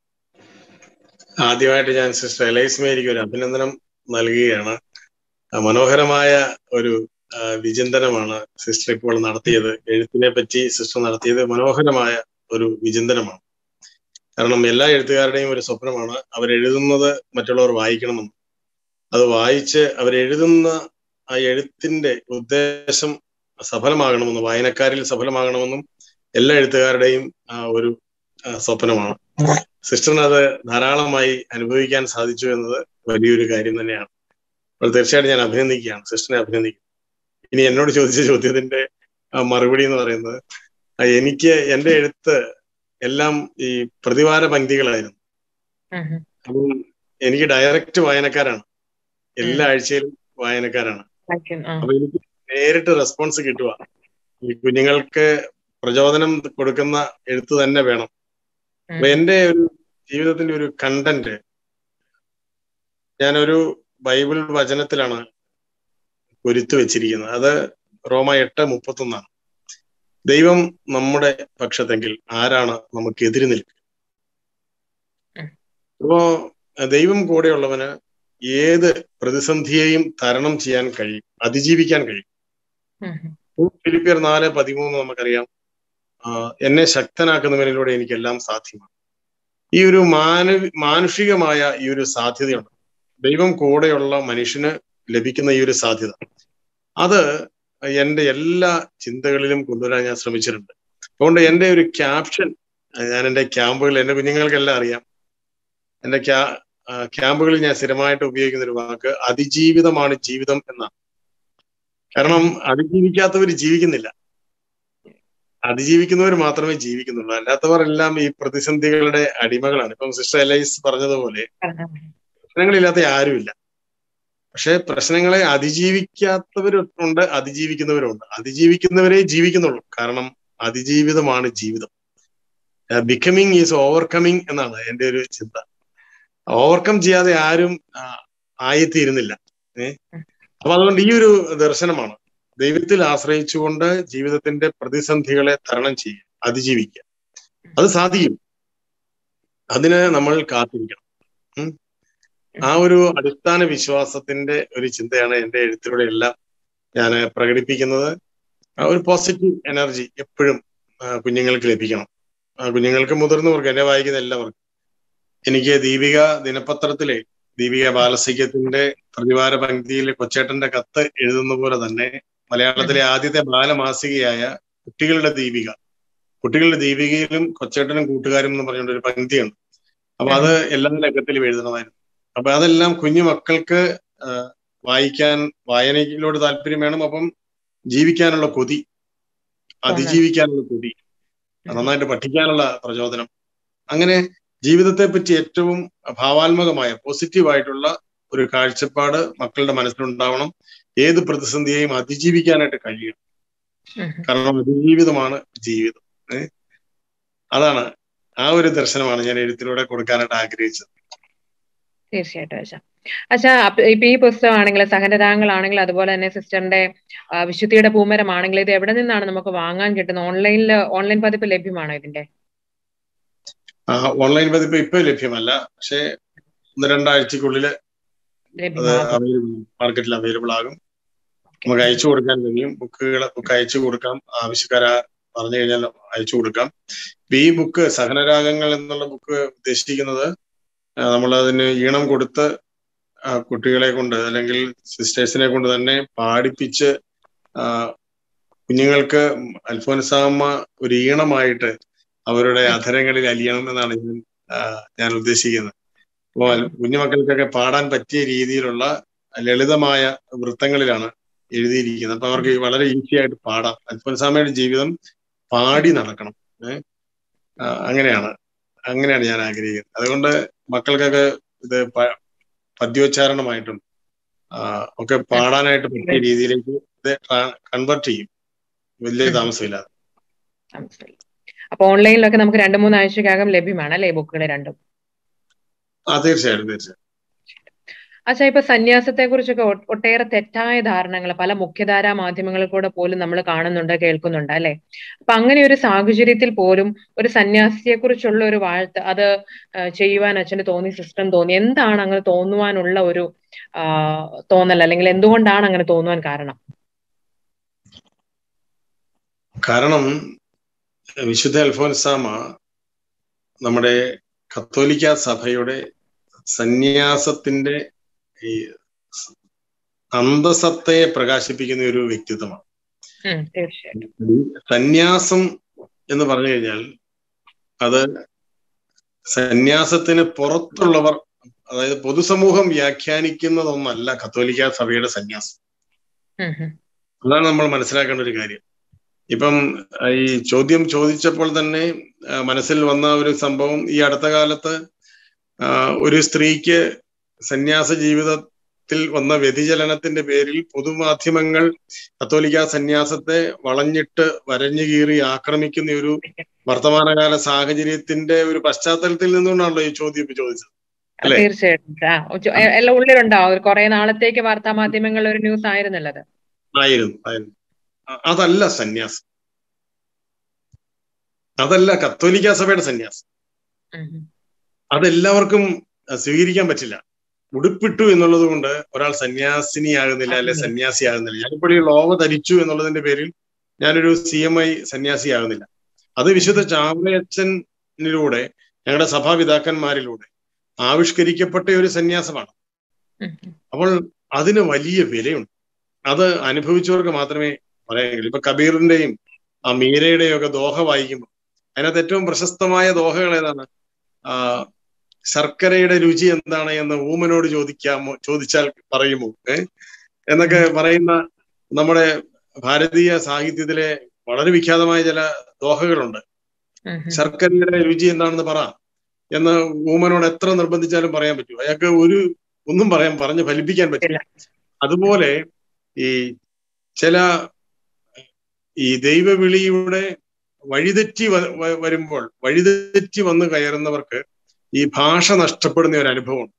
ആദ്യമായിട്ട് ഞാൻ സിസ്റ്റർ എലൈസ് മേരിക്ക് ഒരു അഭിനന്ദനം നൽകുകയാണ് ആ, മനോഹരമായ ഒരു ആ, വിചിന്തനമാണ് സിസ്റ്റർ ഇപ്പോൾ നടത്തിയത് എഴുത്തിനെ പറ്റി സിസ്റ്റർ നടത്തിയത് മനോഹരമായ ഒരു വിചിന്തനമാണ് കാരണം എല്ലാ എഴുത്തുകാരുടെയും ഒരു സ്വപ്നമാണ് അവരെഴുതുന്നത് മറ്റുള്ളവർ വായിക്കണമെന്ന് അത് വായിച്ച് അവരെഴുതുന്ന ആ എഴുത്തിന്റെ ഉദ്ദേശം സഫലമാകണമെന്നും വായനക്കാരിൽ സഫലമാകണമെന്നും എല്ലാ എഴുത്തുകാരുടെയും ആ, ഒരു ആ, സ്വപ്നമാണ് സിസ്റ്ററിന് അത് ധാരാളമായി അനുഭവിക്കാൻ സാധിച്ചു എന്നത് വലിയൊരു കാര്യം തന്നെയാണ് അപ്പോൾ തീർച്ചയായിട്ടും ഞാൻ അഭിനന്ദിക്കുകയാണ് സിസ്റ്ററിനെ അഭിനന്ദിക്കും ഇനി എന്നോട് ചോദിച്ച ചോദ്യത്തിന്റെ ആ, മറുപടി എന്ന് പറയുന്നത് ആ, എനിക്ക് എന്റെ എഴുത്ത് എല്ലാം ഈ പ്രതിവാര പങ്ക്തികളായിരുന്നു ഉം. അപ്പം എനിക്ക് ഡയറക്റ്റ് വായനക്കാരാണ് എല്ലാ ആഴ്ചയിലും വായനക്കാരാണ് വായിക്കും. ആ. അപ്പൊ എനിക്ക് നേരിട്ട് റെസ്പോൺസ് കിട്ടുക ഈ കുഞ്ഞുങ്ങൾക്ക് പ്രചോദനം കൊടുക്കുന്ന എഴുത്ത് തന്നെ വേണം അപ്പൊ ഉം. എന്റെ ഒരു ജീവിതത്തിന്റെ ഒരു കണ്ടന്റ് ഞാനൊരു ബൈബിൾ വചനത്തിലാണ് ഒരുത്തു വെച്ചിരിക്കുന്നത് അത് റോമ എട്ട് മുപ്പത്തൊന്നാണ് ദൈവം നമ്മുടെ പക്ഷത്തെങ്കിൽ ആരാണ് നമുക്ക് എതിര് നിൽക്കുക ഉം. അപ്പോ ദൈവം കൂടെയുള്ളവന് ഏത് പ്രതിസന്ധിയെയും തരണം ചെയ്യാൻ കഴിയും അതിജീവിക്കാൻ കഴിയും ഉം. ഉം. ഫിലിപ്പിയർ നാല് പതിമൂന്ന് നമുക്കറിയാം ആ, എന്നെ ശക്തനാക്കുന്നവരിലൂടെ എനിക്കെല്ലാം സാധ്യമാണ് ഈ ഒരു മാനവി മാനുഷികമായ ഈ ഒരു സാധ്യതയുണ്ട് ദൈവം കൂടെയുള്ള മനുഷ്യന് ലഭിക്കുന്ന ഈ ഒരു സാധ്യത അത് എൻ്റെ എല്ലാ ചിന്തകളിലും കൊണ്ടുവരാൻ ഞാൻ ശ്രമിച്ചിട്ടുണ്ട് അതുകൊണ്ട് എൻ്റെ ഒരു ക്യാപ്ഷൻ ഞാൻ എൻ്റെ ക്യാമ്പുകൾ എൻ്റെ കുഞ്ഞുങ്ങൾക്കെല്ലാം അറിയാം എൻ്റെ ക്യാ ആ, ക്യാമ്പുകളിൽ ഞാൻ സ്ഥിരമായിട്ട് ഉപയോഗിക്കുന്ന ഒരു വാക്ക് അതിജീവിതമാണ് ജീവിതം എന്നാണ് കാരണം അതിജീവിക്കാത്തവർ ജീവിക്കുന്നില്ല അതിജീവിക്കുന്നവർ മാത്രമേ ജീവിക്കുന്നുള്ളൂ അല്ലാത്തവർ എല്ലാം ഈ പ്രതിസന്ധികളുടെ അടിമകളാണ് ഇപ്പം സിസ്റ്റർ എലൈസ് പറഞ്ഞതുപോലെ പ്രശ്നങ്ങളില്ലാത്ത ആരുമില്ല പക്ഷെ പ്രശ്നങ്ങളെ അതിജീവിക്കാത്തവരുണ്ട് അതിജീവിക്കുന്നവരുണ്ട് അതിജീവിക്കുന്നവരെ ജീവിക്കുന്നുള്ളൂ കാരണം അതിജീവിതമാണ് ജീവിതം ബിക്കമിങ് ഈസ് ഓവർകമ്മിങ് എന്നാണ് എൻ്റെ ഒരു ചിന്ത ഓവർകം ചെയ്യാതെ ആരും ആ, ആയിത്തീരുന്നില്ല ഏഹ് അപ്പൊ അതുകൊണ്ട് ഈ ഒരു ദർശനമാണ് ദൈവത്തിൽ ആശ്രയിച്ചുകൊണ്ട് ജീവിതത്തിന്റെ പ്രതിസന്ധികളെ തരണം ചെയ്യുക അതിജീവിക്കുക അത് സാധിക്കും അതിന് നമ്മൾ കാത്തിരിക്കണം ഉം. ആ ഒരു അടിസ്ഥാന വിശ്വാസത്തിന്റെ ഒരു ചിന്തയാണ് എൻ്റെ എഴുത്തിലൂടെ എല്ലാം ഞാൻ പ്രകടിപ്പിക്കുന്നത് ആ ഒരു പോസിറ്റീവ് എനർജി എപ്പോഴും ആ, കുഞ്ഞുങ്ങൾക്ക് ലഭിക്കണം ആ, കുഞ്ഞുങ്ങൾക്ക് മുതിർന്നവർക്ക് എന്നെ വായിക്കുന്ന എല്ലാവർക്കും എനിക്ക് ദീപിക ദിനപത്രത്തിലെ ദീപിക ബാലസാഹിത്യത്തിന്റെ പ്രതിവാര പങ്ക്തിയിൽ കൊച്ചേട്ടന്റെ കത്ത് എഴുതുന്ന പോലെ തന്നെ മലയാളത്തിലെ ആദ്യത്തെ ബാലമാസികയായ കുട്ടികളുടെ ദീപിക കുട്ടികളുടെ ദീപികയിലും കൊച്ചേട്ടനും കൂട്ടുകാരും എന്ന് പറഞ്ഞുകൊണ്ട് ഒരു പങ്ക്തിയുണ്ട് അപ്പൊ അത് എല്ലാ ലക്കത്തിലും എഴുതണമായിരുന്നു അപ്പൊ അതെല്ലാം കുഞ്ഞു മക്കൾക്ക് ആ, വായിക്കാൻ വായനയിലോട് താല്പര്യം വേണം അപ്പം ജീവിക്കാനുള്ള കൊതി അതിജീവിക്കാനുള്ള കൊതി നന്നായിട്ട് പഠിക്കാനുള്ള പ്രചോദനം അങ്ങനെ ജീവിതത്തെ പറ്റി ഏറ്റവും ഭാവാത്മകമായ പോസിറ്റീവായിട്ടുള്ള ഒരു കാഴ്ചപ്പാട് മക്കളുടെ മനസ്സിലുണ്ടാവണം ഏത് പ്രതിസന്ധിയെയും അതിജീവിക്കാനായിട്ട് കഴിയണം ഉം. കാരണം അതിജീവിതമാണ് ജീവിതം ഏ? അതാണ് ആ ഒരു ദർശനമാണ് ഞാൻ എഴുത്തിലൂടെ കൊടുക്കാനായിട്ട് ആഗ്രഹിച്ചത് തീർച്ചയായിട്ടും അച്ഛാ അച്ഛാ അപ്പ- ഇപ്പൊ ഈ പുസ്തകമാണെങ്കിൽ സഹനരാഗങ്ങളാണെങ്കിൽ അതുപോലെ തന്നെ സിസ്റ്ററിന്റെ ആ, വിശുദ്ധിയുടെ പൂമരമാണെങ്കിൽ ഇത് എവിടെ നിന്നാണ് നമുക്ക് വാങ്ങാൻ കിട്ടുന്നത് ഓൺലൈനിൽ ഓൺലൈൻ പതിപ്പ് ലഭ്യമാണോ ഇതിന്റെ ആ, ഓൺലൈൻ പതിപ്പ് ഇപ്പൊ ലഭ്യമല്ല പക്ഷേ ഒന്ന് രണ്ടാഴ്ചക്കുള്ളിൽ അത് ലഭ്യമാകും അവൈലബിൾ മാർക്കറ്റിൽ അവൈലബിൾ ആകും നമുക്ക് അയച്ചു കൊടുക്കാൻ കഴിയും ബുക്കുകൾ ബുക്ക് അയച്ചു കൊടുക്കാം ആവശ്യക്കാരാ പറഞ്ഞു കഴിഞ്ഞാൽ അയച്ചു കൊടുക്കാം ഇപ്പൊ ഈ ബുക്ക് സഹനരാഗങ്ങൾ എന്നുള്ള ബുക്ക് ഉദ്ദേശിക്കുന്നത് ആ, നമ്മളതിന് ഈണം കൊടുത്ത് ആ, കുട്ടികളെ കൊണ്ട് അല്ലെങ്കിൽ സിസ്റ്റേഴ്സിനെ കൊണ്ട് തന്നെ പാടിപ്പിച്ച് ആ, കുഞ്ഞുങ്ങൾക്ക് അൽഫോൻസാമ്മ ഒരു ഈണമായിട്ട് അവരുടെ അധരങ്ങളിൽ അലിയണം എന്നാണ് ഞാൻ ആ, ഞാൻ ഉദ്ദേശിക്കുന്നത് അപ്പോൾ കുഞ്ഞുമക്കൾക്കൊക്കെ പാടാൻ പറ്റിയ രീതിയിലുള്ള ലളിതമായ വൃത്തങ്ങളിലാണ് എഴുതിയിരിക്കുന്നത് അപ്പൊ അവർക്ക് വളരെ ഈസി ആയിട്ട് പാടാം അൽഫോൻസാമയുടെ ജീവിതം പാടി നടക്കണം ഏഹ് അങ്ങനെയാണ് അങ്ങനെയാണ് ഞാൻ ആഗ്രഹിക്കുന്നത് അതുകൊണ്ട് മക്കൾക്കൊക്കെ ഇത് പ- പദ്യോച്ചാരണമായിട്ടും ആ, ഒക്കെ പാടാനായിട്ട് പറ്റിയ രീതിയിലേക്ക് ഇത് കൺവെർട്ട് ചെയ്യും വലിയ താമസമില്ലാതെ മനസ്സിലായി അപ്പൊ ഓൺലൈനിലൊക്കെ നമുക്ക് രണ്ട് മൂന്ന് ആഴ്ചക്കകം ലഭ്യമാണ് അല്ലേ ബുക്കുകൾ രണ്ടും ആ തീർച്ചയായിട്ടും തീർച്ചയായിട്ടും അച്ഛാ ഇപ്പൊ സന്യാസത്തെ കുറിച്ചൊക്കെ ഒട്ടേറെ തെറ്റായ ധാരണകൾ പല മുഖ്യധാരാ മാധ്യമങ്ങളിൽ കൂടെ പോലും നമ്മൾ കാണുന്നുണ്ട് കേൾക്കുന്നുണ്ട് അല്ലെ അപ്പൊ അങ്ങനെ ഒരു സാഹചര്യത്തിൽ പോലും ഒരു സന്യാസിയെ കുറിച്ചുള്ള ഒരു വാഴ്ത്ത് അത് ആ, ചെയ്യുവാൻ അച്ഛന് തോന്നി സിസ്റ്റം തോന്നി എന്താണ് അങ്ങനെ തോന്നുവാനുള്ള ഒരു ആ, തോന്നൽ അല്ലെങ്കിൽ എന്തുകൊണ്ടാണ് അങ്ങനെ തോന്നുവാൻ കാരണം കാരണം വിശുദ്ധ അൽഫോൻസാമ നമ്മുടെ കത്തോലിക്ക സഭയുടെ സന്യാസത്തിന്റെ ഈ അന്തസത്തെ പ്രകാശിപ്പിക്കുന്ന ഒരു വ്യക്തിത്വമാണ് ഉം, തീർച്ചയായിട്ടും സന്യാസം എന്ന് പറഞ്ഞു കഴിഞ്ഞാൽ അത് സന്യാസത്തിന് പുറത്തുള്ളവർ അതായത് പൊതുസമൂഹം വ്യാഖ്യാനിക്കുന്നതൊന്നല്ല കത്തോലിക്ക സഭയുടെ സന്യാസം ഉം, ഉം, അതാണ് നമ്മൾ മനസ്സിലാക്കേണ്ട ഒരു കാര്യം ഇപ്പം ആ, ഈ ചോദ്യം ചോദിച്ചപ്പോൾ തന്നെ ആ, മനസ്സിൽ വന്ന ഒരു സംഭവം ഈ അടുത്ത കാലത്ത് ആ, ഒരു സ്ത്രീക്ക് സന്യാസ ജീവിത ത്തിൽ വന്ന വ്യതിചലനത്തിന്റെ പേരിൽ പൊതുമാധ്യമങ്ങൾ കത്തോലിക്ക സന്യാസത്തെ വളഞ്ഞിട്ട് വരഞ്ഞു കീറി ആക്രമിക്കുന്ന ഒരു വർത്തമാനകാല സാഹചര്യത്തിന്റെ ഒരു പശ്ചാത്തലത്തിൽ നിന്നുകൊണ്ടാണല്ലോ ഈ ചോദ്യം ഇപ്പൊ ചോദിച്ചത് അല്ലേ? തീർച്ചയായിട്ടും ആ, ചോ- എ- എല്ലാം ഉള്ളിലുണ്ടാവും ഒരു കുറെ നാളത്തേക്ക് വാർത്താ മാധ്യമങ്ങളിൽ ഒരു ന്യൂസ് ആയിരുന്നല്ലത് ആയിരുന്നു ആയിരുന്നു അ- അതല്ല സന്യാസം അതല്ല കത്തോലിക്ക സഭയുടെ സന്യാസം അതെല്ലാവർക്കും അഹ് സ്വീകരിക്കാൻ പറ്റില്ല ഉടുപ്പിട്ടു എന്നുള്ളത് കൊണ്ട് ഒരാൾ സന്യാസിനിയാകുന്നില്ല അല്ലെ അതെ. സന്യാസിയാകുന്നില്ല ഞാനിപ്പോൾ ഈ ലോവ ധരിച്ചു എന്നുള്ളതിന്റെ പേരിൽ ഞാനൊരു സി എം ഐ സന്യാസിയാകുന്നില്ല അത് വിശുദ്ധ ചാവറയച്ചനിലൂടെ ഞങ്ങളുടെ സഭാപിതാക്കന്മാരിലൂടെ ആവിഷ്കരിക്കപ്പെട്ട ഒരു സന്യാസമാണ് അപ്പോൾ അതിന് വലിയ വിലയുണ്ട് അത് അനുഭവിച്ചവർക്ക് മാത്രമേ പറയാൻ കഴിയൂ ഇപ്പൊ കബീറിന്റെയും ആ മീരയുടെയും ഒക്കെ ദോഹ വായിക്കുമ്പോൾ അതിനകത്ത് ഏറ്റവും പ്രശസ്തമായ ദോഹകൾ ഏതാണ് ആ ശർക്കരയുടെ രുചി എന്താണ് എന്ന് ഊമനോട് ചോദിക്കാമോ ചോദിച്ചാൽ പറയുമോ ഏ എന്നൊക്കെ പറയുന്ന നമ്മുടെ ഭാരതീയ സാഹിത്യത്തിലെ വളരെ വിഖ്യാതമായ ചില ദോഹകളുണ്ട് ശർക്കരയുടെ രുചി എന്താണെന്ന് പറ എന്ന് ഊമനോട് എത്ര നിർബന്ധിച്ചാലും പറയാൻ പറ്റും അയാൾക്ക് ഒരു ഒന്നും പറയാൻ പറഞ്ഞ് ഫലിപ്പിക്കാൻ പറ്റില്ല അതുപോലെ ഈ ചില ഈ ദൈവവിളിയുടെ വഴിതെറ്റി വ- വ- വരുമ്പോൾ വഴിതെറ്റി വന്ന് കയറുന്നവർക്ക് ഈ ഭാഷ നഷ്ടപ്പെടുന്ന ഒരു അനുഭവമുണ്ട്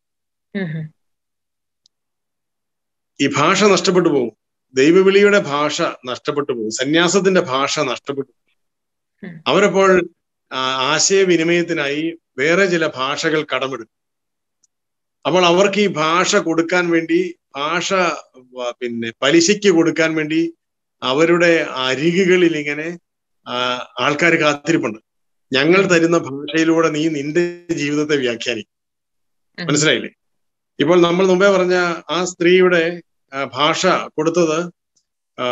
ഈ ഭാഷ നഷ്ടപ്പെട്ടു പോകും ദൈവവിളിയുടെ ഭാഷ നഷ്ടപ്പെട്ടു പോകും സന്യാസത്തിന്റെ ഭാഷ നഷ്ടപ്പെട്ടു പോകും. ഉം. അവരപ്പോൾ ആ, ആശയവിനിമയത്തിനായി വേറെ ചില ഭാഷകൾ കടമെടുക്കും അപ്പോൾ അവർക്ക് ഈ ഭാഷ കൊടുക്കാൻ വേണ്ടി ഭാഷ വ- പിന്നെ പലിശയ്ക്ക് കൊടുക്കാൻ വേണ്ടി അവരുടെ അരികുകളിൽ ഇങ്ങനെ ആൾക്കാർ കാത്തിരിപ്പുണ്ട് ഞങ്ങൾ തരുന്ന ഭാഷയിലൂടെ നീ നിന്റെ ജീവിതത്തെ വ്യാഖ്യാനിക്കും മനസ്സിലായില്ലേ ഇപ്പോൾ നമ്മൾ മുമ്പേ പറഞ്ഞ ആ സ്ത്രീയുടെ ആ, ഭാഷ കൊടുത്തത് ആ,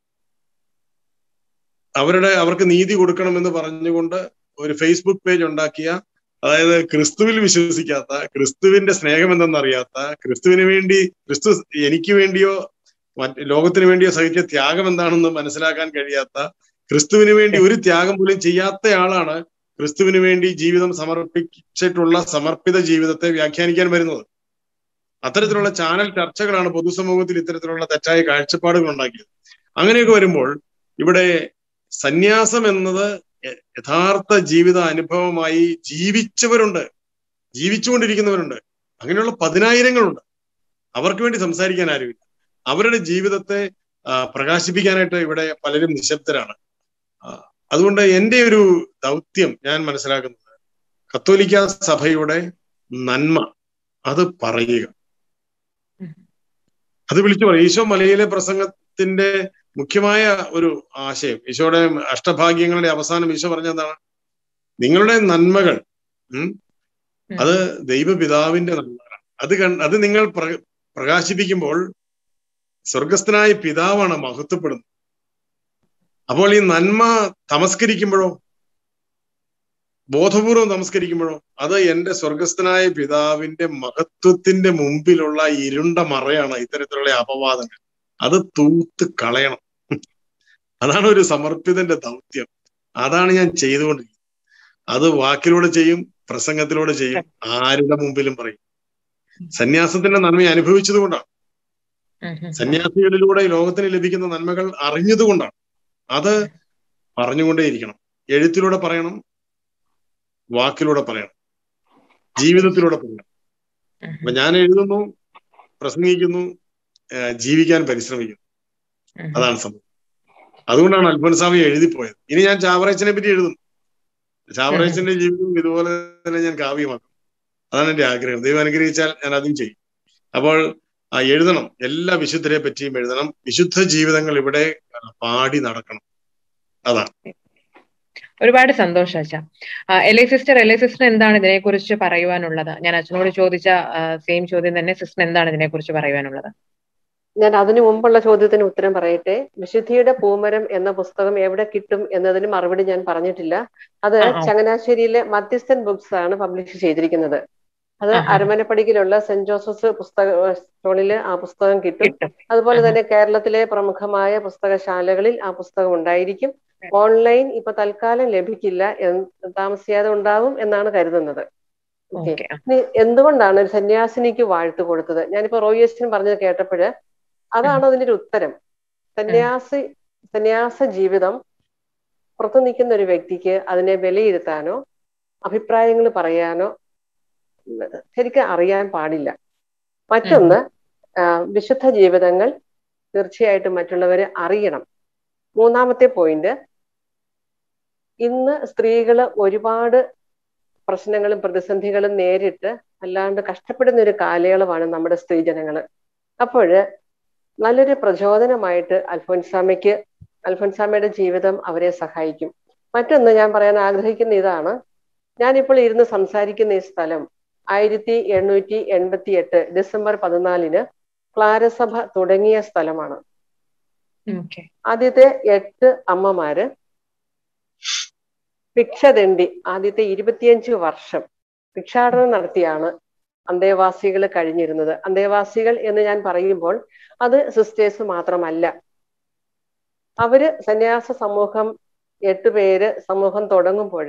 അവരുടെ അവർക്ക് നീതി കൊടുക്കണമെന്ന് പറഞ്ഞുകൊണ്ട് ഒരു ഫേസ്ബുക്ക് പേജ് ഉണ്ടാക്കിയ അതായത് ക്രിസ്തുവിൽ വിശ്വസിക്കാത്ത ക്രിസ്തുവിന്റെ സ്നേഹം എന്തെന്നറിയാത്ത ക്രിസ്തുവിന് വേണ്ടി ക്രിസ്തു എനിക്ക് വേണ്ടിയോ മറ്റ് ലോകത്തിന് വേണ്ടിയോ സഹിച്ച ത്യാഗം എന്താണെന്ന് മനസ്സിലാക്കാൻ കഴിയാത്ത ക്രിസ്തുവിന് വേണ്ടി ഒരു ത്യാഗം പോലും ചെയ്യാത്ത ആളാണ് ക്രിസ്തുവിന് വേണ്ടി ജീവിതം സമർപ്പിച്ചിട്ടുള്ള സമർപ്പിത ജീവിതത്തെ വ്യാഖ്യാനിക്കാൻ വരുന്നത് അത്തരത്തിലുള്ള ചാനൽ ചർച്ചകളാണ് പൊതുസമൂഹത്തിൽ ഇത്തരത്തിലുള്ള തെറ്റായ കാഴ്ചപ്പാടുകൾ ഉണ്ടാക്കിയത് അങ്ങനെയൊക്കെ വരുമ്പോൾ ഇവിടെ സന്യാസം എന്നത് യ- യഥാർത്ഥ ജീവിത അനുഭവമായി ജീവിച്ചവരുണ്ട് ജീവിച്ചുകൊണ്ടിരിക്കുന്നവരുണ്ട് അങ്ങനെയുള്ള പതിനായിരങ്ങളുണ്ട് അവർക്ക് വേണ്ടി സംസാരിക്കാൻ ആരുമില്ല അവരുടെ ജീവിതത്തെ ആ, പ്രകാശിപ്പിക്കാനായിട്ട് ഇവിടെ പലരും നിശബ്ദരാണ് ആ, അതുകൊണ്ട് എൻ്റെ ഒരു ദൗത്യം ഞാൻ മനസ്സിലാക്കുന്നത് കത്തോലിക്ക സഭയുടെ നന്മ അത് പറയുക അത് വിളിച്ചു പറയും ഈശോ മലയിലെ പ്രസംഗത്തിന്റെ മുഖ്യമായ ഒരു ആശയം ഈശോയുടെ അഷ്ടഭാഗ്യങ്ങളുടെ അവസാനം ഈശോ പറഞ്ഞ എന്താണ് നിങ്ങളുടെ നന്മകൾ ഉം, അത് ദൈവപിതാവിന്റെ നന്മകളാണ് അത് കൺ അത് നിങ്ങൾ പ്ര- പ്രകാശിപ്പിക്കുമ്പോൾ സ്വർഗസ്ഥനായ പിതാവാണ് മഹത്വപ്പെടുന്നത് അപ്പോൾ ഈ നന്മ തമസ്കരിക്കുമ്പോഴോ ബോധപൂർവം നമസ്കരിക്കുമ്പോഴോ അത് എന്റെ സ്വർഗസ്ഥനായ പിതാവിന്റെ മഹത്വത്തിന്റെ മുമ്പിലുള്ള ഇരുണ്ട മറയാണ് ഇത്തരത്തിലുള്ള അപവാദങ്ങൾ അത് തൂത്ത് കളയണം അതാണ് ഒരു സമർപ്പിതന്റെ ദൗത്യം അതാണ് ഞാൻ ചെയ്തുകൊണ്ടിരിക്കുന്നത് അത് വാക്കിലൂടെ ചെയ്യും പ്രസംഗത്തിലൂടെ ചെയ്യും ആരുടെ മുമ്പിലും പറയും സന്യാസത്തിന്റെ നന്മ അനുഭവിച്ചത് കൊണ്ടാണ് സന്യാസികളിലൂടെ ഈ ലോകത്തിന് ലഭിക്കുന്ന നന്മകൾ അറിഞ്ഞതുകൊണ്ടാണ് അത് പറഞ്ഞുകൊണ്ടേയിരിക്കണം എഴുത്തിലൂടെ പറയണം വാക്കിലൂടെ പറയണം ജീവിതത്തിലൂടെ പറയണം അപ്പൊ ഞാൻ എഴുതുന്നു പ്രസംഗിക്കുന്നു ഏഹ് ജീവിക്കാൻ പരിശ്രമിക്കുന്നു അതാണ് സംഭവം അതുകൊണ്ടാണ് അൽഫോൻസാമി എഴുതിപ്പോയത് ഇനി ഞാൻ ചാവറേച്ചനെ പറ്റി എഴുതും ചാവറേച്ചന്റെ ജീവിതം ഇതുപോലെ തന്നെ ഞാൻ കാവ്യമാക്കും അതാണ് എന്റെ ആഗ്രഹം ദൈവം അനുഗ്രഹിച്ചാൽ ഞാൻ അതും ചെയ്യും അപ്പോൾ ആ എഴുതണം എല്ലാ വിശുദ്ധരെ പറ്റിയും എഴുതണം വിശുദ്ധ ജീവിതങ്ങൾ ഇവിടെ പാടി നടക്കണം അതാണ് ഒരുപാട് സന്തോഷം അച്ഛ L I sister L I sister എന്താണ് ഇതിനെക്കുറിച്ച് പറയുവാനുള്ളത് ഞാൻ അച്ഛനോട് ചോദിച്ച സെയിം ചോദ്യം തന്നെ സിസ്റ്റർ എന്താണ് ഇതിനെക്കുറിച്ച് പറയുവാനുള്ളത് ഞാൻ അതിനു മുമ്പുള്ള ചോദ്യത്തിന് ഉത്തരം പറയട്ടെ വിശുദ്ധിയുടെ പൂമരം എന്ന പുസ്തകം എവിടെ കിട്ടും എന്നതിന് മറുപടി ഞാൻ പറഞ്ഞിട്ടില്ല അത് ആ, ആ. ചങ്ങനാശ്ശേരിയിലെ മധ്യസ്ഥൻ ബുക്സ് ആണ് പബ്ലിഷ് ചെയ്തിരിക്കുന്നത് അത് ആഹാ. അരമനപ്പടിയിലുള്ള സെന്റ് ജോസഫ്സ് പുസ്തക സ്റ്റോളില് ആ പുസ്തകം കിട്ടും കിട്ടും അതുപോലെ ആഹാ. തന്നെ കേരളത്തിലെ പ്രമുഖമായ പുസ്തകശാലകളിൽ ആ പുസ്തകം ഉണ്ടായിരിക്കും ഓൺലൈൻ ഇപ്പൊ തൽക്കാലം ലഭിക്കില്ല എന്ന് താമസിയാതെ ഉണ്ടാവും എന്നാണ് കരുതുന്നത് ഓക്കെ ഓക്കെ ഇനി എന്തുകൊണ്ടാണ് ഒരു സന്യാസിനിക്ക് വാഴ്ത്തു കൊടുത്തത് ഞാനിപ്പോ റോയിസ്റ്റൻ പറഞ്ഞത് കേട്ടപ്പോഴ് അതാണ് അതിന്റെ ഒരു ഉത്തരം സന്യാസി സന്യാസ ജീവിതം പുറത്തു നിൽക്കുന്ന ഒരു വ്യക്തിക്ക് അതിനെ വിലയിരുത്താനോ അഭിപ്രായങ്ങൾ പറയാനോ ഉം, ശരിക്കും അറിയാൻ പാടില്ല മറ്റൊന്ന് ആ, വിശുദ്ധ ജീവിതങ്ങൾ തീർച്ചയായിട്ടും മറ്റുള്ളവരെ അറിയണം മൂന്നാമത്തെ പോയിന്റ് ഇന്ന് സ്ത്രീകള് ഒരുപാട് പ്രശ്നങ്ങളും പ്രതിസന്ധികളും നേരിട്ട് അല്ലാണ്ട് കഷ്ടപ്പെടുന്ന ഒരു കാലയളവാണ് നമ്മുടെ സ്ത്രീജനങ്ങള് അപ്പോഴ് നല്ലൊരു പ്രചോദനമായിട്ട് അൽഫോൻസാമയ്ക്ക് അൽഫോൻസാമയുടെ ജീവിതം അവരെ സഹായിക്കും മറ്റൊന്ന് ഞാൻ പറയാൻ ആഗ്രഹിക്കുന്ന ഇതാണ് ഞാനിപ്പോൾ ഇരുന്ന് സംസാരിക്കുന്ന ഈ സ്ഥലം ആയിരത്തി എണ്ണൂറ്റി എൺപത്തി എട്ട് ഡിസംബർ പതിനാലിന് ക്ലാരസഭ തുടങ്ങിയ സ്ഥലമാണ് ഓക്കെ ആദ്യത്തെ എട്ട് അമ്മമാര് ഭിക്ഷദണ്ഡി ആദ്യത്തെ ഇരുപത്തിയഞ്ച് വർഷം ഭിക്ഷാടനം നടത്തിയാണ് അന്തേവാസികൾ കഴിഞ്ഞിരുന്നത് അന്തേവാസികൾ എന്ന് ഞാൻ പറയുമ്പോൾ അത് സിസ്റ്റേഴ്സ് മാത്രമല്ല അവര് സന്യാസ സമൂഹം എട്ട് പേര് സമൂഹം തുടങ്ങുമ്പോൾ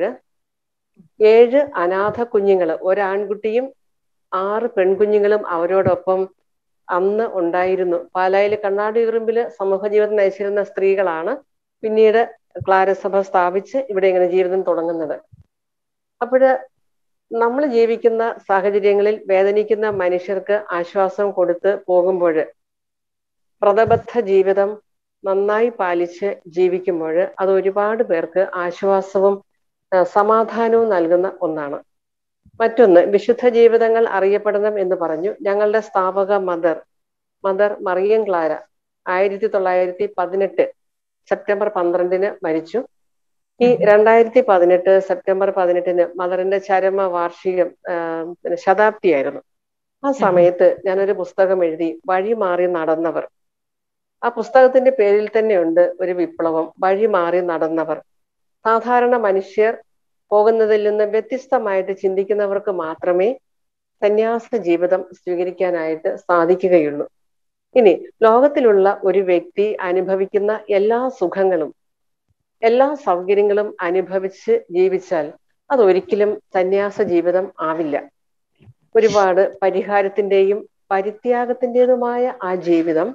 ഏഴ് അനാഥ കുഞ്ഞുങ്ങൾ ഒരാൺകുട്ടിയും ആറ് പെൺകുഞ്ഞുങ്ങളും അവരോടൊപ്പം അന്ന് ഉണ്ടായിരുന്നു പാലായില് കണ്ണാടി ഉറുമ്പില് സമൂഹ ജീവിതം നയിച്ചിരുന്ന സ്ത്രീകളാണ് പിന്നീട് ക്ലാരസഭ സ്ഥാപിച്ച് ഇവിടെ ഇങ്ങനെ ജീവിതം തുടങ്ങുന്നത് അപ്പോഴ് നമ്മൾ ജീവിക്കുന്ന സാഹചര്യങ്ങളിൽ വേദനിക്കുന്ന മനുഷ്യർക്ക് ആശ്വാസം കൊടുത്ത് പോകുമ്പോൾ വ്രതബദ്ധ ജീവിതം നന്നായി പാലിച്ച് ജീവിക്കുമ്പോൾ അത് ഒരുപാട് പേർക്ക് ആശ്വാസവും ആ, സമാധാനവും നൽകുന്ന ഒന്നാണ് മറ്റൊന്ന് വിശുദ്ധ ജീവിതങ്ങൾ അറിയപ്പെടണം എന്ന് പറഞ്ഞു ഞങ്ങളുടെ സ്ഥാപക മദർ മദർ മറിയം ക്ലാര ആയിരത്തി തൊള്ളായിരത്തി പതിനെട്ട് സെപ്റ്റംബർ പന്ത്രണ്ടിന് മരിച്ചു ഈ ഉം. രണ്ടായിരത്തി പതിനെട്ട് സെപ്റ്റംബർ പതിനെട്ടിന് മദറിന്റെ ചരമ വാർഷികം ആ, പിന്നെ ശതാബ്ദിയായിരുന്നു ആ സമയത്ത് ഞാനൊരു പുസ്തകം എഴുതി വഴി മാറി നടന്നവർ ആ പുസ്തകത്തിന്റെ പേരിൽ തന്നെയുണ്ട് ഒരു വിപ്ലവം വഴി മാറി നടന്നവർ സാധാരണ മനുഷ്യർ പോകുന്നതിൽ നിന്ന് വ്യത്യസ്തമായിട്ട് ചിന്തിക്കുന്നവർക്ക് മാത്രമേ സന്യാസ ജീവിതം സ്വീകരിക്കാനായിട്ട് സാധിക്കുകയുള്ളൂ ഇനി ലോകത്തിലുള്ള ഒരു വ്യക്തി അനുഭവിക്കുന്ന എല്ലാ സുഖങ്ങളും എല്ലാ സൗകര്യങ്ങളും അനുഭവിച്ച് ജീവിച്ചാൽ അതൊരിക്കലും സന്യാസ ജീവിതം ആവില്ല ഒരുപാട് പരിഹാരത്തിന്റെയും പരിത്യാഗത്തിൻ്റെതുമായ ആ ജീവിതം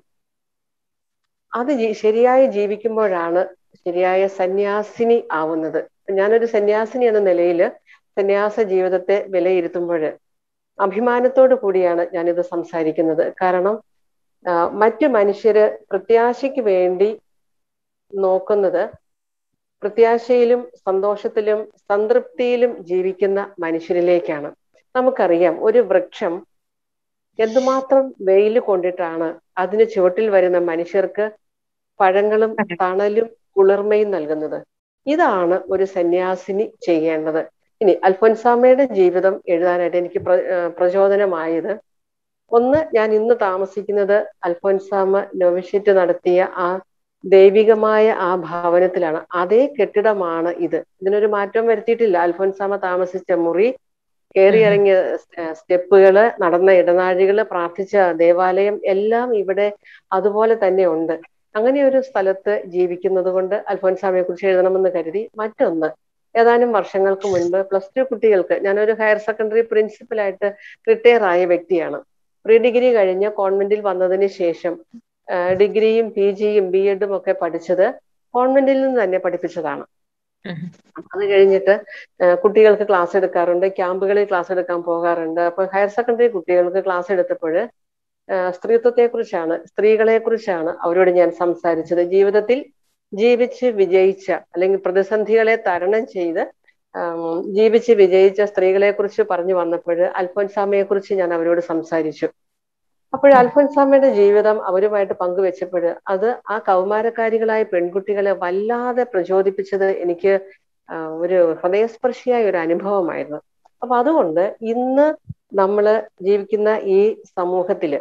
അത് ജീ- ശരിയായി ജീവിക്കുമ്പോഴാണ് ശരിയായ സന്യാസിനി ആവുന്നത് ഞാനൊരു സന്യാസിനി എന്ന നിലയിൽ സന്യാസ ജീവിതത്തെ വിലയിരുത്തുമ്പോൾ അഭിമാനത്തോടു കൂടിയാണ് ഞാനിത് സംസാരിക്കുന്നത് കാരണം ആ, മറ്റു മനുഷ്യര് പ്രത്യാശയ്ക്ക് വേണ്ടി നോക്കുന്നത് പ്രത്യാശയിലും സന്തോഷത്തിലും സംതൃപ്തിയിലും ജീവിക്കുന്ന മനുഷ്യരിലേക്കാണ് നമുക്കറിയാം ഒരു വൃക്ഷം എന്തുമാത്രം വെയിൽ കൊണ്ടിട്ടാണ് അതിന് ചുവട്ടിൽ വരുന്ന മനുഷ്യർക്ക് പഴങ്ങളും അതെ. തണലും കുളിർമയും നൽകുന്നത് ഇതാണ് ഒരു സന്യാസിനി ചെയ്യേണ്ടത് ഇനി അൽഫോൻസാമയുടെ ജീവിതം എഴുതാനായിട്ട് എനിക്ക് പ്ര- ഏർ പ്രചോദനമായത് ഒന്ന് ഞാൻ ഇന്ന് താമസിക്കുന്നത് അൽഫോൻസാമ നോവിഷ്യറ്റ് നടത്തിയ ആ ദൈവികമായ ആ ഭവനത്തിലാണ് അതേ കെട്ടിടമാണ് ഇത് ഇതിനൊരു മാറ്റം വരുത്തിയിട്ടില്ല അൽഫോൻസാമ താമസിച്ച മുറി കയറിയിറങ്ങിയ സ്റ്റെ- സ്റ്റെപ്പുകള് നടന്ന ഇടനാഴികള് പ്രാർത്ഥിച്ച ദേവാലയം എല്ലാം ഇവിടെ അതുപോലെ തന്നെ ഉണ്ട് അങ്ങനെ ഒരു സ്ഥലത്ത് ജീവിക്കുന്നത് കൊണ്ട് അൽഫോൻസാമയെ കുറിച്ച് എഴുതണമെന്ന് കരുതി മറ്റൊന്ന് ഏതാനും വർഷങ്ങൾക്ക് മുൻപ് പ്ലസ് ടു കുട്ടികൾക്ക് ഞാനൊരു ഹയർ സെക്കൻഡറി പ്രിൻസിപ്പലായിട്ട് റിട്ടയർ ആയ വ്യക്തിയാണ് പ്രീ ഡിഗ്രി കഴിഞ്ഞ് കോൺവെന്റിൽ വന്നതിന് ശേഷം ആ, ഡിഗ്രിയും പി ജിയും ബി എഡും ഒക്കെ പഠിച്ചത് കോൺവെന്റിൽ നിന്ന് തന്നെ പഠിപ്പിച്ചതാണ് അത് കഴിഞ്ഞിട്ട് ആ, കുട്ടികൾക്ക് ക്ലാസ് എടുക്കാറുണ്ട് ക്യാമ്പുകളിൽ ക്ലാസ് എടുക്കാൻ പോകാറുണ്ട് അപ്പൊ ഹയർ സെക്കൻഡറി കുട്ടികൾക്ക് ക്ലാസ് എടുത്തപ്പോൾ സ്ത്രീത്വത്തെ കുറിച്ചാണ് സ്ത്രീകളെ കുറിച്ചാണ് അവരോട് ഞാൻ സംസാരിച്ചത് ജീവിതത്തിൽ ജീവിച്ച് വിജയിച്ച അല്ലെങ്കിൽ പ്രതിസന്ധികളെ തരണം ചെയ്ത് ആം, ജീവിച്ച് വിജയിച്ച സ്ത്രീകളെ കുറിച്ച് പറഞ്ഞു വന്നപ്പോൾ അൽഫോൻസാമയെ കുറിച്ച് ഞാൻ അവരോട് സംസാരിച്ചു അപ്പോൾ അൽഫോൻസാമയുടെ ജീവിതം അവരുമായിട്ട് പങ്കുവെച്ചപ്പോൾ അത് ആ കൗമാരക്കാരികളായ പെൺകുട്ടികളെ വല്ലാതെ പ്രചോദിപ്പിച്ചത് എനിക്ക് ആ, ഒരു ഹൃദയസ്പർശിയായ ഒരു അനുഭവമായിരുന്നു അപ്പൊ അതുകൊണ്ട് ഇന്ന് നമ്മൾ ജീവിക്കുന്ന ഈ സമൂഹത്തില്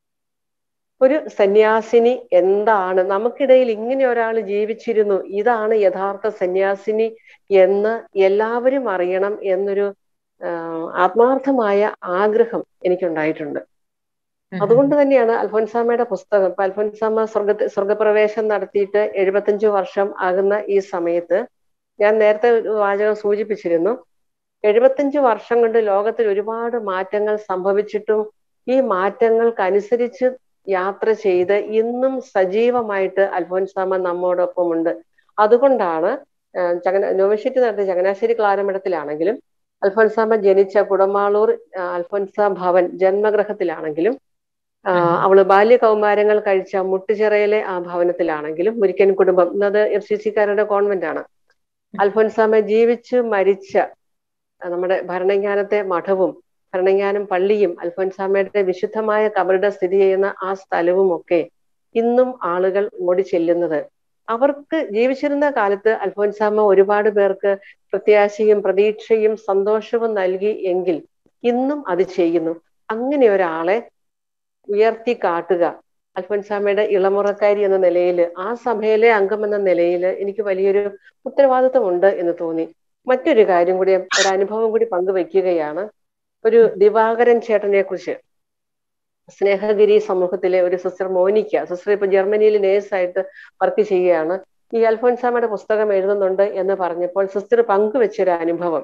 ഒരു സന്യാസിനി എന്താണ് നമുക്കിടയിൽ ഇങ്ങനെ ഒരാൾ ജീവിച്ചിരുന്നു ഇതാണ് യഥാർത്ഥ സന്യാസിനി എന്ന് എല്ലാവരും അറിയണം എന്നൊരു ആ, ആത്മാർത്ഥമായ ആഗ്രഹം എനിക്കുണ്ടായിട്ടുണ്ട് അതുകൊണ്ട് തന്നെയാണ് അൽഫോൻസാമയുടെ പുസ്തകം ഇപ്പൊ അൽഫോൻസാമ സ്വർഗ സ്വർഗപ്രവേശം നടത്തിയിട്ട് എഴുപത്തഞ്ചു വർഷം ആകുന്ന ഈ സമയത്ത് ഞാൻ നേരത്തെ ഒരു വാചകം സൂചിപ്പിച്ചിരുന്നു എഴുപത്തഞ്ച് വർഷം കൊണ്ട് ലോകത്തിൽ ഒരുപാട് മാറ്റങ്ങൾ സംഭവിച്ചിട്ടും ഈ മാറ്റങ്ങൾക്കനുസരിച്ച് യാത്ര ചെയ്ത് ഇന്നും സജീവമായിട്ട് അൽഫോൻസാമ നമ്മോടൊപ്പമുണ്ട് അതുകൊണ്ടാണ് ചങ്ങന നോവശേരി നടത്തിയ ചങ്ങനാശ്ശേരി ക്ലാരമഠത്തിലാണെങ്കിലും അൽഫോൻസാമ ജനിച്ച കുടമാളൂർ അൽഫോൻസ ഭവൻ ജന്മഗ്രഹത്തിലാണെങ്കിലും അവള് ബാല്യ കൗമാരങ്ങൾ കഴിച്ച മുട്ടുചിറയിലെ ആ ഭവനത്തിലാണെങ്കിലും മുരിക്കൻ കുടുംബം എന്നത് എഫ് സി സിക്കാരുടെ കോൺവെന്റ് ആണ് അൽഫോൻസാമ ജീവിച്ച് മരിച്ച നമ്മുടെ ഭരണജ്ഞാനത്തെ മഠവും ഭരണജ്ഞാനം പള്ളിയും അൽഫോൻസാമയുടെ വിശുദ്ധമായ കബറിട സ്ഥിതി ചെയ്യുന്ന ആ സ്ഥലവും ഒക്കെ ഇന്നും ആളുകൾ ഓടി ചെല്ലുന്നത് അവർക്ക് ജീവിച്ചിരുന്ന കാലത്ത് അൽഫോൻസാമ ഒരുപാട് പേർക്ക് പ്രത്യാശയും പ്രതീക്ഷയും സന്തോഷവും നൽകി എങ്കിൽ ഇന്നും അത് ചെയ്യുന്നു അങ്ങനെ ഒരാളെ ഉയർത്തി കാട്ടുക അൽഫോൻസാമയുടെ ഇളമുറക്കാരി എന്ന നിലയിൽ ആ സഭയിലെ അംഗം എന്ന നിലയിൽ എനിക്ക് വലിയൊരു ഉത്തരവാദിത്വമുണ്ട് എന്ന് തോന്നി മറ്റൊരു കാര്യം കൂടി ഒരു അനുഭവം കൂടി പങ്കുവെക്കുകയാണ് ഒരു ദിവാകരൻ ചേട്ടനെ കുറിച്ച് സ്നേഹഗിരി സമൂഹത്തിലെ ഒരു സിസ്റ്റർ മോനിക്ക സിസ്റ്റർ ഇപ്പൊ ജർമ്മനിയിൽ നേഴ്സായിട്ട് വർക്ക് ചെയ്യുകയാണ് ഈ അൽഫോൻസാമയുടെ പുസ്തകം എഴുതുന്നുണ്ട് എന്ന് പറഞ്ഞപ്പോൾ സിസ്റ്റർ പങ്കുവെച്ചൊരു അനുഭവം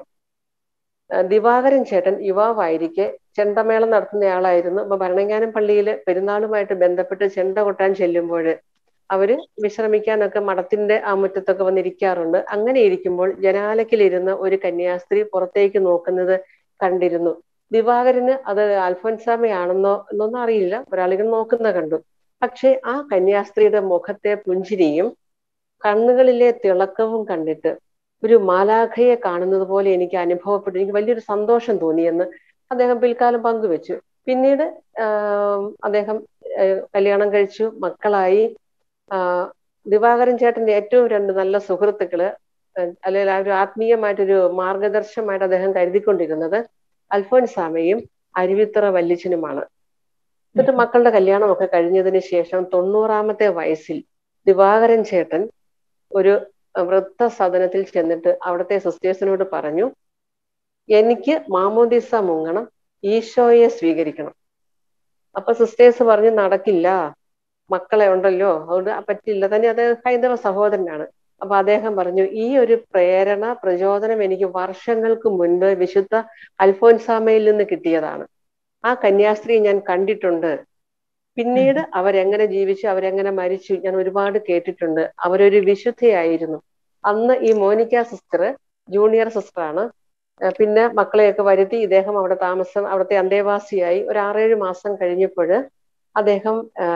ദിവാകരൻ ചേട്ടൻ യുവാവായിരിക്കെ ചെണ്ടമേളം നടത്തുന്നയാളായിരുന്നു അപ്പൊ ഭരണങ്ങാനം പള്ളിയിൽ പെരുന്നാളുമായിട്ട് ബന്ധപ്പെട്ട് ചെണ്ട കൊട്ടാൻ ചെല്ലുമ്പോൾ അവര് വിശ്രമിക്കാനൊക്കെ മഠത്തിന്റെ ആ മുറ്റത്തൊക്കെ വന്നിരിക്കാറുണ്ട് അങ്ങനെ ഇരിക്കുമ്പോൾ ജനാലക്കിലിരുന്ന് ഒരു കന്യാസ്ത്രീ പുറത്തേക്ക് നോക്കുന്നത് കണ്ടിരുന്നു ദിവാകരന് അത് അൽഫോൻസാമയാണെന്നോ എന്നൊന്നും അറിയില്ല ഒരാളിങ്ങനെ നോക്കുന്ന കണ്ടു പക്ഷെ ആ കന്യാസ്ത്രീയുടെ മുഖത്തെ പുഞ്ചിരിയും കണ്ണുകളിലെ തിളക്കവും കണ്ടിട്ട് ഒരു മാലാഖയെ കാണുന്നത് പോലെ എനിക്ക് അനുഭവപ്പെട്ടു എനിക്ക് വലിയൊരു സന്തോഷം തോന്നിയെന്ന് അദ്ദേഹം പിൽക്കാലം പങ്കുവെച്ചു പിന്നീട് അദ്ദേഹം കല്യാണം കഴിച്ചു മക്കളായി ദിവാകരൻ ചേട്ടന്റെ ഏറ്റവും രണ്ട് നല്ല സുഹൃത്തുക്കള് അല്ലെങ്കിൽ ആ ഒരു ആത്മീയമായിട്ടൊരു മാർഗദർശനമായിട്ട് അദ്ദേഹം കരുതിക്കൊണ്ടിരുന്നത് അൽഫോൻസാമയും അരുവിത്തറ വല്ലിച്ചനുമാണ് എന്നിട്ട് മക്കളുടെ കല്യാണമൊക്കെ കഴിഞ്ഞതിന് ശേഷം തൊണ്ണൂറാമത്തെ വയസ്സിൽ ദിവാകരൻ ചേട്ടൻ ഒരു വൃദ്ധസദനത്തിൽ ചെന്നിട്ട് അവിടുത്തെ സിസ്റ്റേഴ്സിനോട് പറഞ്ഞു എനിക്ക് മാമോദിസ മുങ്ങണം ഈശോയെ സ്വീകരിക്കണം അപ്പൊ സിസ്റ്റേഴ്സ് പറഞ്ഞു നടക്കില്ല മക്കളെ ഉണ്ടല്ലോ അതുകൊണ്ട് പറ്റില്ല തന്നെ അത് ഹൈന്ദവ സഹോദരനാണ് അപ്പൊ അദ്ദേഹം പറഞ്ഞു ഈ ഒരു പ്രേരണ പ്രചോദനം എനിക്ക് വർഷങ്ങൾക്ക് മുൻപ് വിശുദ്ധ അൽഫോൻസാമയിൽ നിന്ന് കിട്ടിയതാണ് ആ കന്യാസ്ത്രീ ഞാൻ കണ്ടിട്ടുണ്ട് പിന്നീട് അവരെങ്ങനെ ജീവിച്ചു അവരെങ്ങനെ മരിച്ചു ഞാൻ ഒരുപാട് കേട്ടിട്ടുണ്ട് അവരൊരു വിശുദ്ധയായിരുന്നു അന്ന് ഈ മോനിക്ക സിസ്റ്റർ ജൂനിയർ സിസ്റ്ററാണ് പിന്നെ മക്കളെയൊക്കെ വരുത്തി ഇദ്ദേഹം അവിടെ താമസം അവിടുത്തെ അന്തേവാസിയായി ഒരു ആറേഴ് മാസം കഴിഞ്ഞപ്പോൾ അദ്ദേഹം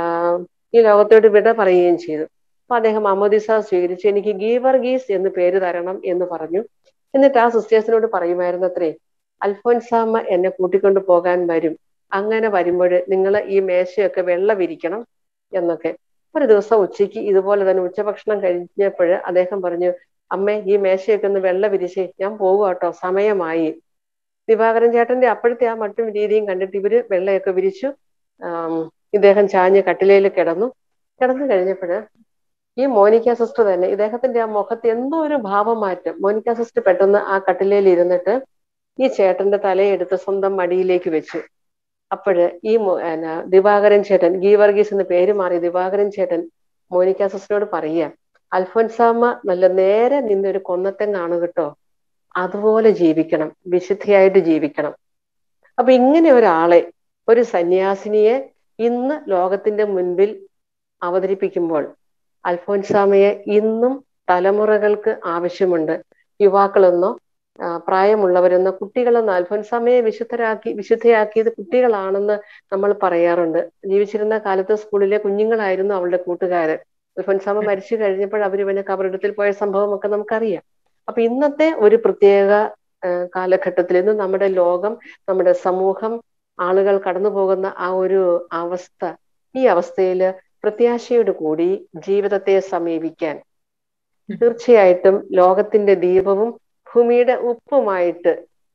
ഈ ലോകത്തോട് വിട പറയുകയും ചെയ്തു അപ്പൊ അദ്ദേഹം അമോദിസ സ്വീകരിച്ച് എനിക്ക് ഗീവർഗീസ് എന്ന് പേര് തരണം എന്ന് പറഞ്ഞു എന്നിട്ട് ആ സിസ്റ്റേഴ്സിനോട് പറയുമായിരുന്നു അത്രേ അൽഫോൻസാമ്മ എന്നെ കൂട്ടിക്കൊണ്ട് പോകാൻ വരും അങ്ങനെ വരുമ്പോൾ നിങ്ങൾ ഈ മേശയൊക്കെ വെള്ള വിരിക്കണം എന്നൊക്കെ ഒരു ദിവസം ഉച്ചയ്ക്ക് ഇതുപോലെ തന്നെ ഉച്ചഭക്ഷണം കഴിഞ്ഞപ്പോൾ അദ്ദേഹം പറഞ്ഞു അമ്മേ ഈ മേശയൊക്കെ ഒന്ന് വെള്ള വിരിച്ചേ ഞാൻ പോകുക കേട്ടോ സമയമായി ദിവാകരൻ ചേട്ടന്റെ അപ്പോഴത്തെ ആ മട്ടും രീതിയും കണ്ടിട്ട് ഇവര് വെള്ളയൊക്കെ വിരിച്ചു ഇദ്ദേഹം ചാഞ്ഞ് കട്ടിലയിൽ കിടന്നു കിടന്നു കഴിഞ്ഞപ്പോൾ ഈ മോനിക്ക സിസ്റ്റർ തന്നെ ഇദ്ദേഹത്തിന്റെ ആ മുഖത്ത് എന്തോ ഒരു ഭാവമാറ്റം മോനിക്ക സിസ്റ്റർ പെട്ടെന്ന് ആ കട്ടിലയിൽ ഇരുന്നിട്ട് ഈ ചേട്ടന്റെ തലയെടുത്ത് സ്വന്തം മടിയിലേക്ക് വെച്ചു അപ്പോഴ് ഈ ദിവാകരൻ ചേട്ടൻ ഗീവർഗീസ് എന്ന് പേര് മാറി ദിവാകരൻ ചേട്ടൻ മോനിക്ക സിസ്റ്ററിനോട് പറയുക അൽഫോൻസാമ്മ നല്ല നേരെ നിന്നൊരു കൊന്നത്തെങ്ങാണ് കേട്ടോ അതുപോലെ ജീവിക്കണം വിശുദ്ധിയായിട്ട് ജീവിക്കണം അപ്പൊ ഇങ്ങനെ ഒരാളെ ഒരു സന്യാസിനിയെ ഇന്ന് ലോകത്തിന്റെ മുൻപിൽ അവതരിപ്പിക്കുമ്പോൾ അൽഫോൻസാമയെ ഇന്നും തലമുറകൾക്ക് ആവശ്യമുണ്ട് യുവാക്കളെന്നോ പ്രായമുള്ളവരെന്നോ കുട്ടികളെന്നോ അൽഫോൻസാമയെ വിശുദ്ധരാക്കി വിശുദ്ധയാക്കിയത് കുട്ടികളാണെന്ന് നമ്മൾ പറയാറുണ്ട് ജീവിച്ചിരുന്ന കാലത്ത് സ്കൂളിലെ കുഞ്ഞുങ്ങളായിരുന്നു അവളുടെ കൂട്ടുകാര് അൽഫോൻസാമ മരിച്ചു കഴിഞ്ഞപ്പോൾ അവർ ഇവനെ കബറിടത്തിൽ പോയ സംഭവമൊക്കെ നമുക്കറിയാം അപ്പൊ ഇന്നത്തെ ഒരു പ്രത്യേക കാലഘട്ടത്തിൽ ഇന്ന് നമ്മുടെ ലോകം നമ്മുടെ സമൂഹം ആളുകൾ കടന്നു പോകുന്ന ആ ഒരു അവസ്ഥ ഈ അവസ്ഥയിൽ പ്രത്യാശയോട് കൂടി ജീവിതത്തെ സമീപിക്കാൻ തീർച്ചയായിട്ടും ലോകത്തിന്റെ ദീപവും ഭൂമിയുടെ ഉപ്പുമായിട്ട്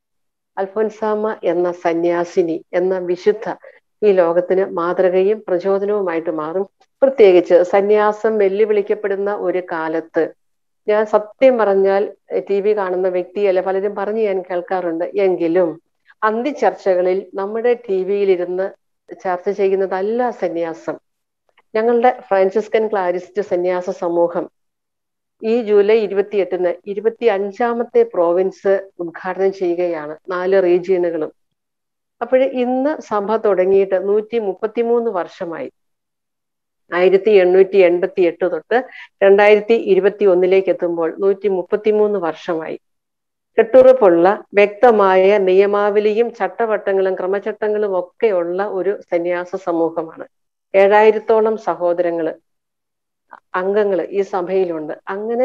അൽഫോൻസാമ എന്ന സന്യാസിനി എന്ന വിശുദ്ധ ഈ ലോകത്തിന് മാതൃകയും പ്രചോദനവുമായിട്ട് മാറും പ്രത്യേകിച്ച് സന്യാസം വെല്ലുവിളിക്കപ്പെടുന്ന ഒരു കാലത്ത് ഞാൻ സത്യം പറഞ്ഞാൽ ടി വി കാണുന്ന വ്യക്തിയല്ല പലരും പറഞ്ഞ് ഞാൻ കേൾക്കാറുണ്ട് എങ്കിലും അന്തിചർച്ചകളിൽ നമ്മുടെ ടി വിയിലിരുന്ന് ചർച്ച ചെയ്യുന്നതല്ല സന്യാസം ഞങ്ങളുടെ ഫ്രാൻസിസ്കൻ ക്ലാരിസ്റ്റ് സന്യാസ സമൂഹം ഈ ജൂലൈ ഇരുപത്തിയെട്ടിന് ഇരുപത്തി അഞ്ചാമത്തെ പ്രോവിൻസ് ഉദ്ഘാടനം ചെയ്യുകയാണ് നാല് റീജിയനുകളും അപ്പോൾ ഇന്ന് സഭ തുടങ്ങിയിട്ട് നൂറ്റി മുപ്പത്തിമൂന്ന് വർഷമായി ആയിരത്തി എണ്ണൂറ്റി എൺപത്തി എട്ട് തൊട്ട് രണ്ടായിരത്തി ഇരുപത്തി ഒന്നിലേക്ക് എത്തുമ്പോൾ നൂറ്റി മുപ്പത്തിമൂന്ന് വർഷമായി കെട്ടുറപ്പുള്ള വ്യക്തമായ നിയമാവലിയും ചട്ടവട്ടങ്ങളും ക്രമചട്ടങ്ങളും ഒക്കെയുള്ള ഒരു സന്യാസ സമൂഹമാണ് ഏഴായിരത്തോളം സഹോദരങ്ങള് അംഗങ്ങള് ഈ സഭയിലുണ്ട് അങ്ങനെ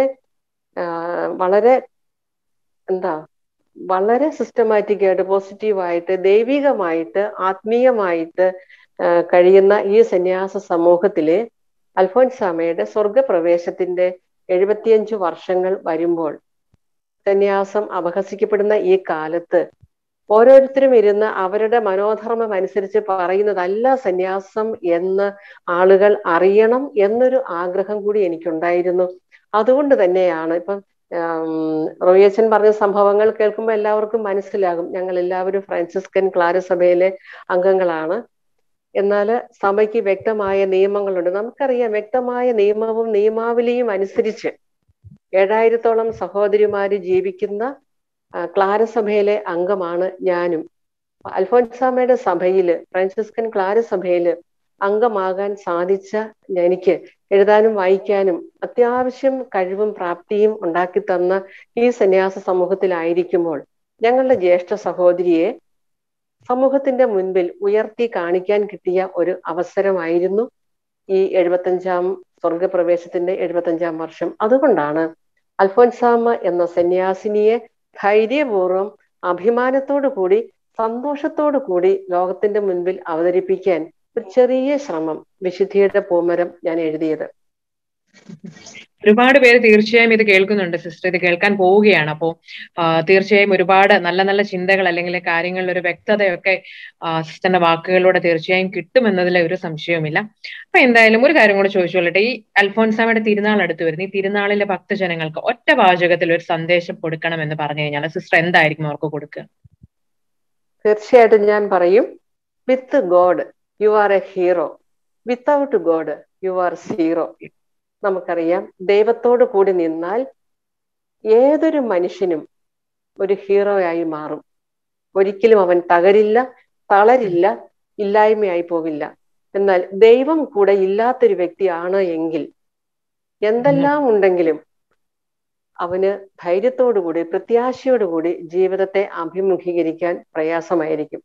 വളരെ എന്താ വളരെ സിസ്റ്റമാറ്റിക് ആയിട്ട് പോസിറ്റീവായിട്ട് ദൈവികമായിട്ട് ആത്മീയമായിട്ട് കഴിയുന്ന ഈ സന്യാസ സമൂഹത്തിലെ അൽഫോൻസാമയുടെ സ്വർഗപ്രവേശത്തിന്റെ എഴുപത്തിയഞ്ചു വർഷങ്ങൾ വരുമ്പോൾ സന്യാസം അപഹസിക്കപ്പെടുന്ന ഈ കാലത്ത് ഓരോരുത്തരും ഇരുന്ന് അവരുടെ മനോധർമ്മം അനുസരിച്ച് പറയുന്നതല്ല സന്യാസം എന്ന് ആളുകൾ അറിയണം എന്നൊരു ആഗ്രഹം കൂടി എനിക്കുണ്ടായിരുന്നു അതുകൊണ്ട് തന്നെയാണ് ഇപ്പം റോയച്ചൻ പറഞ്ഞ സംഭവങ്ങൾ കേൾക്കുമ്പോൾ എല്ലാവർക്കും മനസ്സിലാകും ഞങ്ങൾ എല്ലാവരും ഫ്രാൻസിസ്കൻ ക്ലാരസഭയിലെ അംഗങ്ങളാണ് എന്നാൽ സഭയ്ക്ക് വ്യക്തമായ നിയമങ്ങളുണ്ട് നമുക്കറിയാം വ്യക്തമായ നിയമവും നിയമാവലിയും അനുസരിച്ച് ഏഴായിരത്തോളം സഹോദരിമാര് ജീവിക്കുന്ന ക്ലാരസഭയിലെ അംഗമാണ് ഞാനും അൽഫോൻസാമയുടെ സഭയില് ഫ്രാൻസിസ്കൻ ക്ലാരസഭയില് അംഗമാകാൻ സാധിച്ച എനിക്ക് എഴുതാനും വായിക്കാനും അത്യാവശ്യം കഴിവും പ്രാപ്തിയും ഉണ്ടാക്കി തന്ന ഈ സന്യാസ സമൂഹത്തിലായിരിക്കുമ്പോൾ ഞങ്ങളുടെ ജ്യേഷ്ഠ സഹോദരിയെ സമൂഹത്തിന്റെ മുൻപിൽ ഉയർത്തി കാണിക്കാൻ കിട്ടിയ ഒരു അവസരമായിരുന്നു ഈ എഴുപത്തഞ്ചാം സ്വർഗപ്രവേശത്തിന്റെ എഴുപത്തഞ്ചാം വർഷം അതുകൊണ്ടാണ് അൽഫോൻസാമ എന്ന സന്യാസിനിയെ ധൈര്യപൂർവ്വം അഭിമാനത്തോടു കൂടി സന്തോഷത്തോടു കൂടി ലോകത്തിന്റെ മുൻപിൽ അവതരിപ്പിക്കാൻ ഒരു ചെറിയ ശ്രമം വിശുദ്ധിയുടെ പൂമരം ഞാൻ എഴുതിയത് ഒരുപാട് പേര് തീർച്ചയായും ഇത് കേൾക്കുന്നുണ്ട് സിസ്റ്റർ ഇത് കേൾക്കാൻ പോവുകയാണ് അപ്പോൾ തീർച്ചയായും ഒരുപാട് നല്ല നല്ല ചിന്തകൾ അല്ലെങ്കിൽ കാര്യങ്ങളിൽ ഒരു വ്യക്തതയൊക്കെ സിസ്റ്ററിന്റെ വാക്കുകളിലൂടെ തീർച്ചയായും കിട്ടുമെന്നതിൽ ഒരു സംശയവുമില്ല അപ്പൊ എന്തായാലും ഒരു കാര്യം കൂടെ ചോദിച്ചോളട്ടെ ഈ അൽഫോൻസാമയുടെ തിരുനാൾ അടുത്ത് വരുന്നു ഈ തിരുനാളിലെ ഭക്തജനങ്ങൾക്ക് ഒറ്റ വാചകത്തിൽ ഒരു സന്ദേശം കൊടുക്കണം എന്ന് പറഞ്ഞു കഴിഞ്ഞാൽ സിസ്റ്റർ എന്തായിരിക്കും അവർക്ക് കൊടുക്കുക തീർച്ചയായിട്ടും ഞാൻ പറയും with God you are a hero without God you are zero നമുക്കറിയാം ദൈവത്തോട് കൂടി നിന്നാൽ ഏതൊരു മനുഷ്യനും ഒരു ഹീറോയായി മാറും ഒരിക്കലും അവൻ തകരില്ല തളരില്ല ഇല്ലായ്മയായി പോകില്ല എന്നാൽ ദൈവം കൂടെ ഇല്ലാത്തൊരു വ്യക്തിയാണ് എങ്കിൽ എന്തെല്ലാം ഉണ്ടെങ്കിലും അവന് ധൈര്യത്തോടുകൂടി പ്രത്യാശയോടുകൂടി ജീവിതത്തെ അഭിമുഖീകരിക്കാൻ പ്രയാസമായിരിക്കും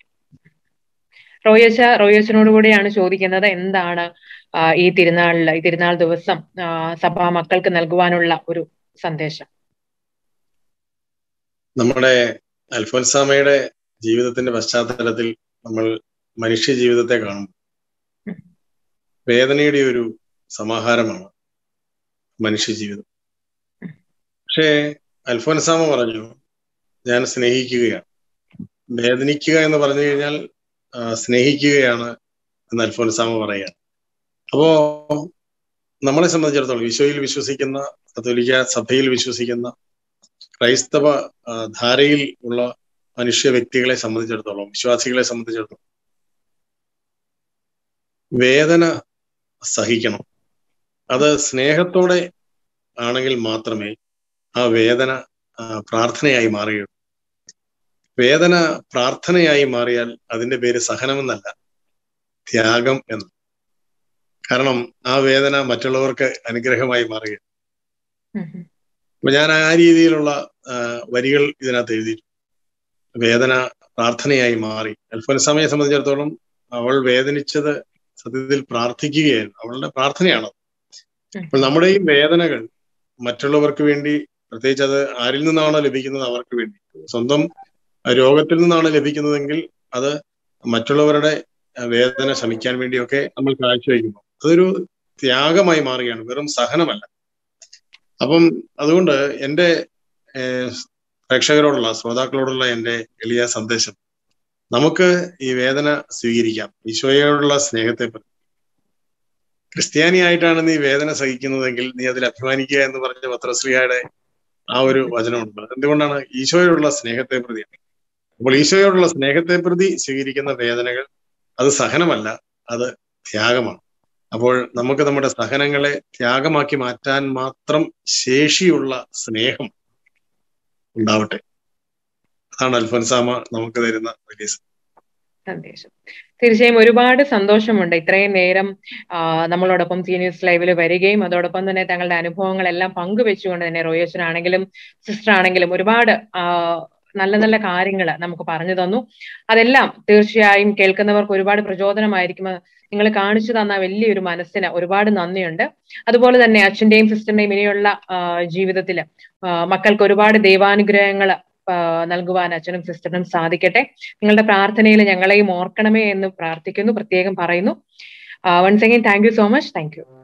റോയച്ച റോയച്ചനോട് കൂടിയാണ് ചോദിക്കുന്നത് എന്താണ് ഈ തിരുനാളിൽ ഈ തിരുനാൾ ദിവസം സഭാ മക്കൾക്ക് നൽകുവാനുള്ള ഒരു സന്ദേശം നമ്മുടെ അൽഫോൻസാമയുടെ ജീവിതത്തിന്റെ പശ്ചാത്തലത്തിൽ നമ്മൾ മനുഷ്യ ജീവിതത്തെ കാണും വേദനയുടെ ഒരു സമാഹാരമാണ് മനുഷ്യ ജീവിതം പക്ഷേ അൽഫോൻസാമ പറഞ്ഞു ഞാൻ സ്നേഹിക്കുകയാണ് വേദനിക്കുക എന്ന് പറഞ്ഞു കഴിഞ്ഞാൽ സ്നേഹിക്കുകയാണ് എന്ന് അൽഫോൻസാമ പറയുകയാണ് അപ്പോ നമ്മളെ സംബന്ധിച്ചിടത്തോളം ഈശോയിൽ വിശ്വസിക്കുന്ന കത്തോലിക്ക സഭയിൽ വിശ്വസിക്കുന്ന ക്രൈസ്തവ ധാരയിൽ ഉള്ള മനുഷ്യ വ്യക്തികളെ സംബന്ധിച്ചിടത്തോളം വിശ്വാസികളെ സംബന്ധിച്ചിടത്തോളം വേദന സഹിക്കണം അത് സ്നേഹത്തോടെ ആണെങ്കിൽ മാത്രമേ ആ വേദന പ്രാർത്ഥനയായി മാറുകയുള്ളൂ വേദന പ്രാർത്ഥനയായി മാറിയാൽ അതിന്റെ പേര് സഹനമെന്നല്ല ത്യാഗം എന്ന് കാരണം ആ വേദന മറ്റുള്ളവർക്ക് അനുഗ്രഹമായി മാറുകയാണ് അപ്പൊ ഞാൻ ആ രീതിയിലുള്ള വരികൾ ഇതിനകത്ത് എഴുതി വേദന പ്രാർത്ഥനയായി മാറി അൽഫോൻസാമയെ സംബന്ധിച്ചിടത്തോളം അവൾ വേദനിച്ചത് സത്യത്തിൽ പ്രാർത്ഥിക്കുകയായിരുന്നു അവളുടെ പ്രാർത്ഥനയാണ് അപ്പോൾ നമ്മുടെ ഈ വേദനകൾ മറ്റുള്ളവർക്ക് വേണ്ടി പ്രത്യേകിച്ച് അത് ആരിൽ നിന്നാണോ ലഭിക്കുന്നത് അവർക്ക് വേണ്ടി സ്വന്തം രോഗത്തിൽ നിന്നാണ് ലഭിക്കുന്നതെങ്കിൽ അത് മറ്റുള്ളവരുടെ വേദന ശമിക്കാൻ വേണ്ടിയൊക്കെ നമ്മൾ കാഴ്ചവെക്കുന്നു അതൊരു ത്യാഗമായി മാറുകയാണ് വെറും സഹനമല്ല അപ്പം അതുകൊണ്ട് എൻ്റെ പ്രേക്ഷകരോടുള്ള ശ്രോതാക്കളോടുള്ള എൻ്റെ എളിയ സന്ദേശം നമുക്ക് ഈ വേദന സ്വീകരിക്കാം ഈശോയോടുള്ള സ്നേഹത്തെ പറ്റി ക്രിസ്ത്യാനിയായിട്ടാണ് നീ വേദന സഹിക്കുന്നതെങ്കിൽ നീ അതിൽ അഭിമാനിക്കുക എന്ന് പറഞ്ഞ പത്രശ്രീയുടെ ആ ഒരു വചനമുണ്ട് എന്തുകൊണ്ടാണ് ഈശോയോടുള്ള സ്നേഹത്തെ പ്രതിയാണ് അപ്പോൾ ഈശോയോടുള്ള സ്നേഹത്തെ പ്രതി സ്വീകരിക്കുന്ന വേദനകൾ അത് സഹനമല്ല അത് ത്യാഗമാണ് അപ്പോൾ നമുക്ക് നമ്മുടെ സഹനങ്ങളെ ത്യാഗമാക്കി മാറ്റാൻ മാത്രം ശേഷിയുള്ള സ്നേഹം ഉണ്ടാവട്ടെ അതാണ് അൽഫൻസാമ നമുക്ക് തരുന്ന വലിയ സന്ദേശം തീർച്ചയായും ഒരുപാട് സന്തോഷമുണ്ട് ഇത്രയും നേരം നമ്മളോടൊപ്പം സി ന്യൂസ് ലൈവിൽ വരികയും അതോടൊപ്പം തന്നെ തങ്ങളുടെ അനുഭവങ്ങളെല്ലാം പങ്കുവെച്ചുകൊണ്ട് തന്നെ റോയേഷനാണെങ്കിലും സിസ്റ്റർ ആണെങ്കിലും ഒരുപാട് നല്ല നല്ല കാര്യങ്ങൾ നമുക്ക് പറഞ്ഞു തന്നു അതെല്ലാം തീർച്ചയായും കേൾക്കുന്നവർക്ക് ഒരുപാട് പ്രചോദനമായിരിക്കും നിങ്ങൾ കാണിച്ചു തന്ന വലിയൊരു മനസ്സിന് ഒരുപാട് നന്ദിയുണ്ട് അതുപോലെ തന്നെ അച്ഛന്റെയും സിസ്റ്ററിന്റെയും ഇനിയുള്ള ജീവിതത്തിൽ മക്കൾക്ക് ഒരുപാട് ദൈവാനുഗ്രഹങ്ങൾ നൽകുവാൻ അച്ഛനും സിസ്റ്ററിനും സാധിക്കട്ടെ നിങ്ങളുടെ പ്രാർത്ഥനയിൽ ഞങ്ങളെയും ഓർക്കണമേ എന്ന് പ്രാർത്ഥിക്കുന്നു പ്രത്യേകം പറയുന്നു once again thank you so much thank U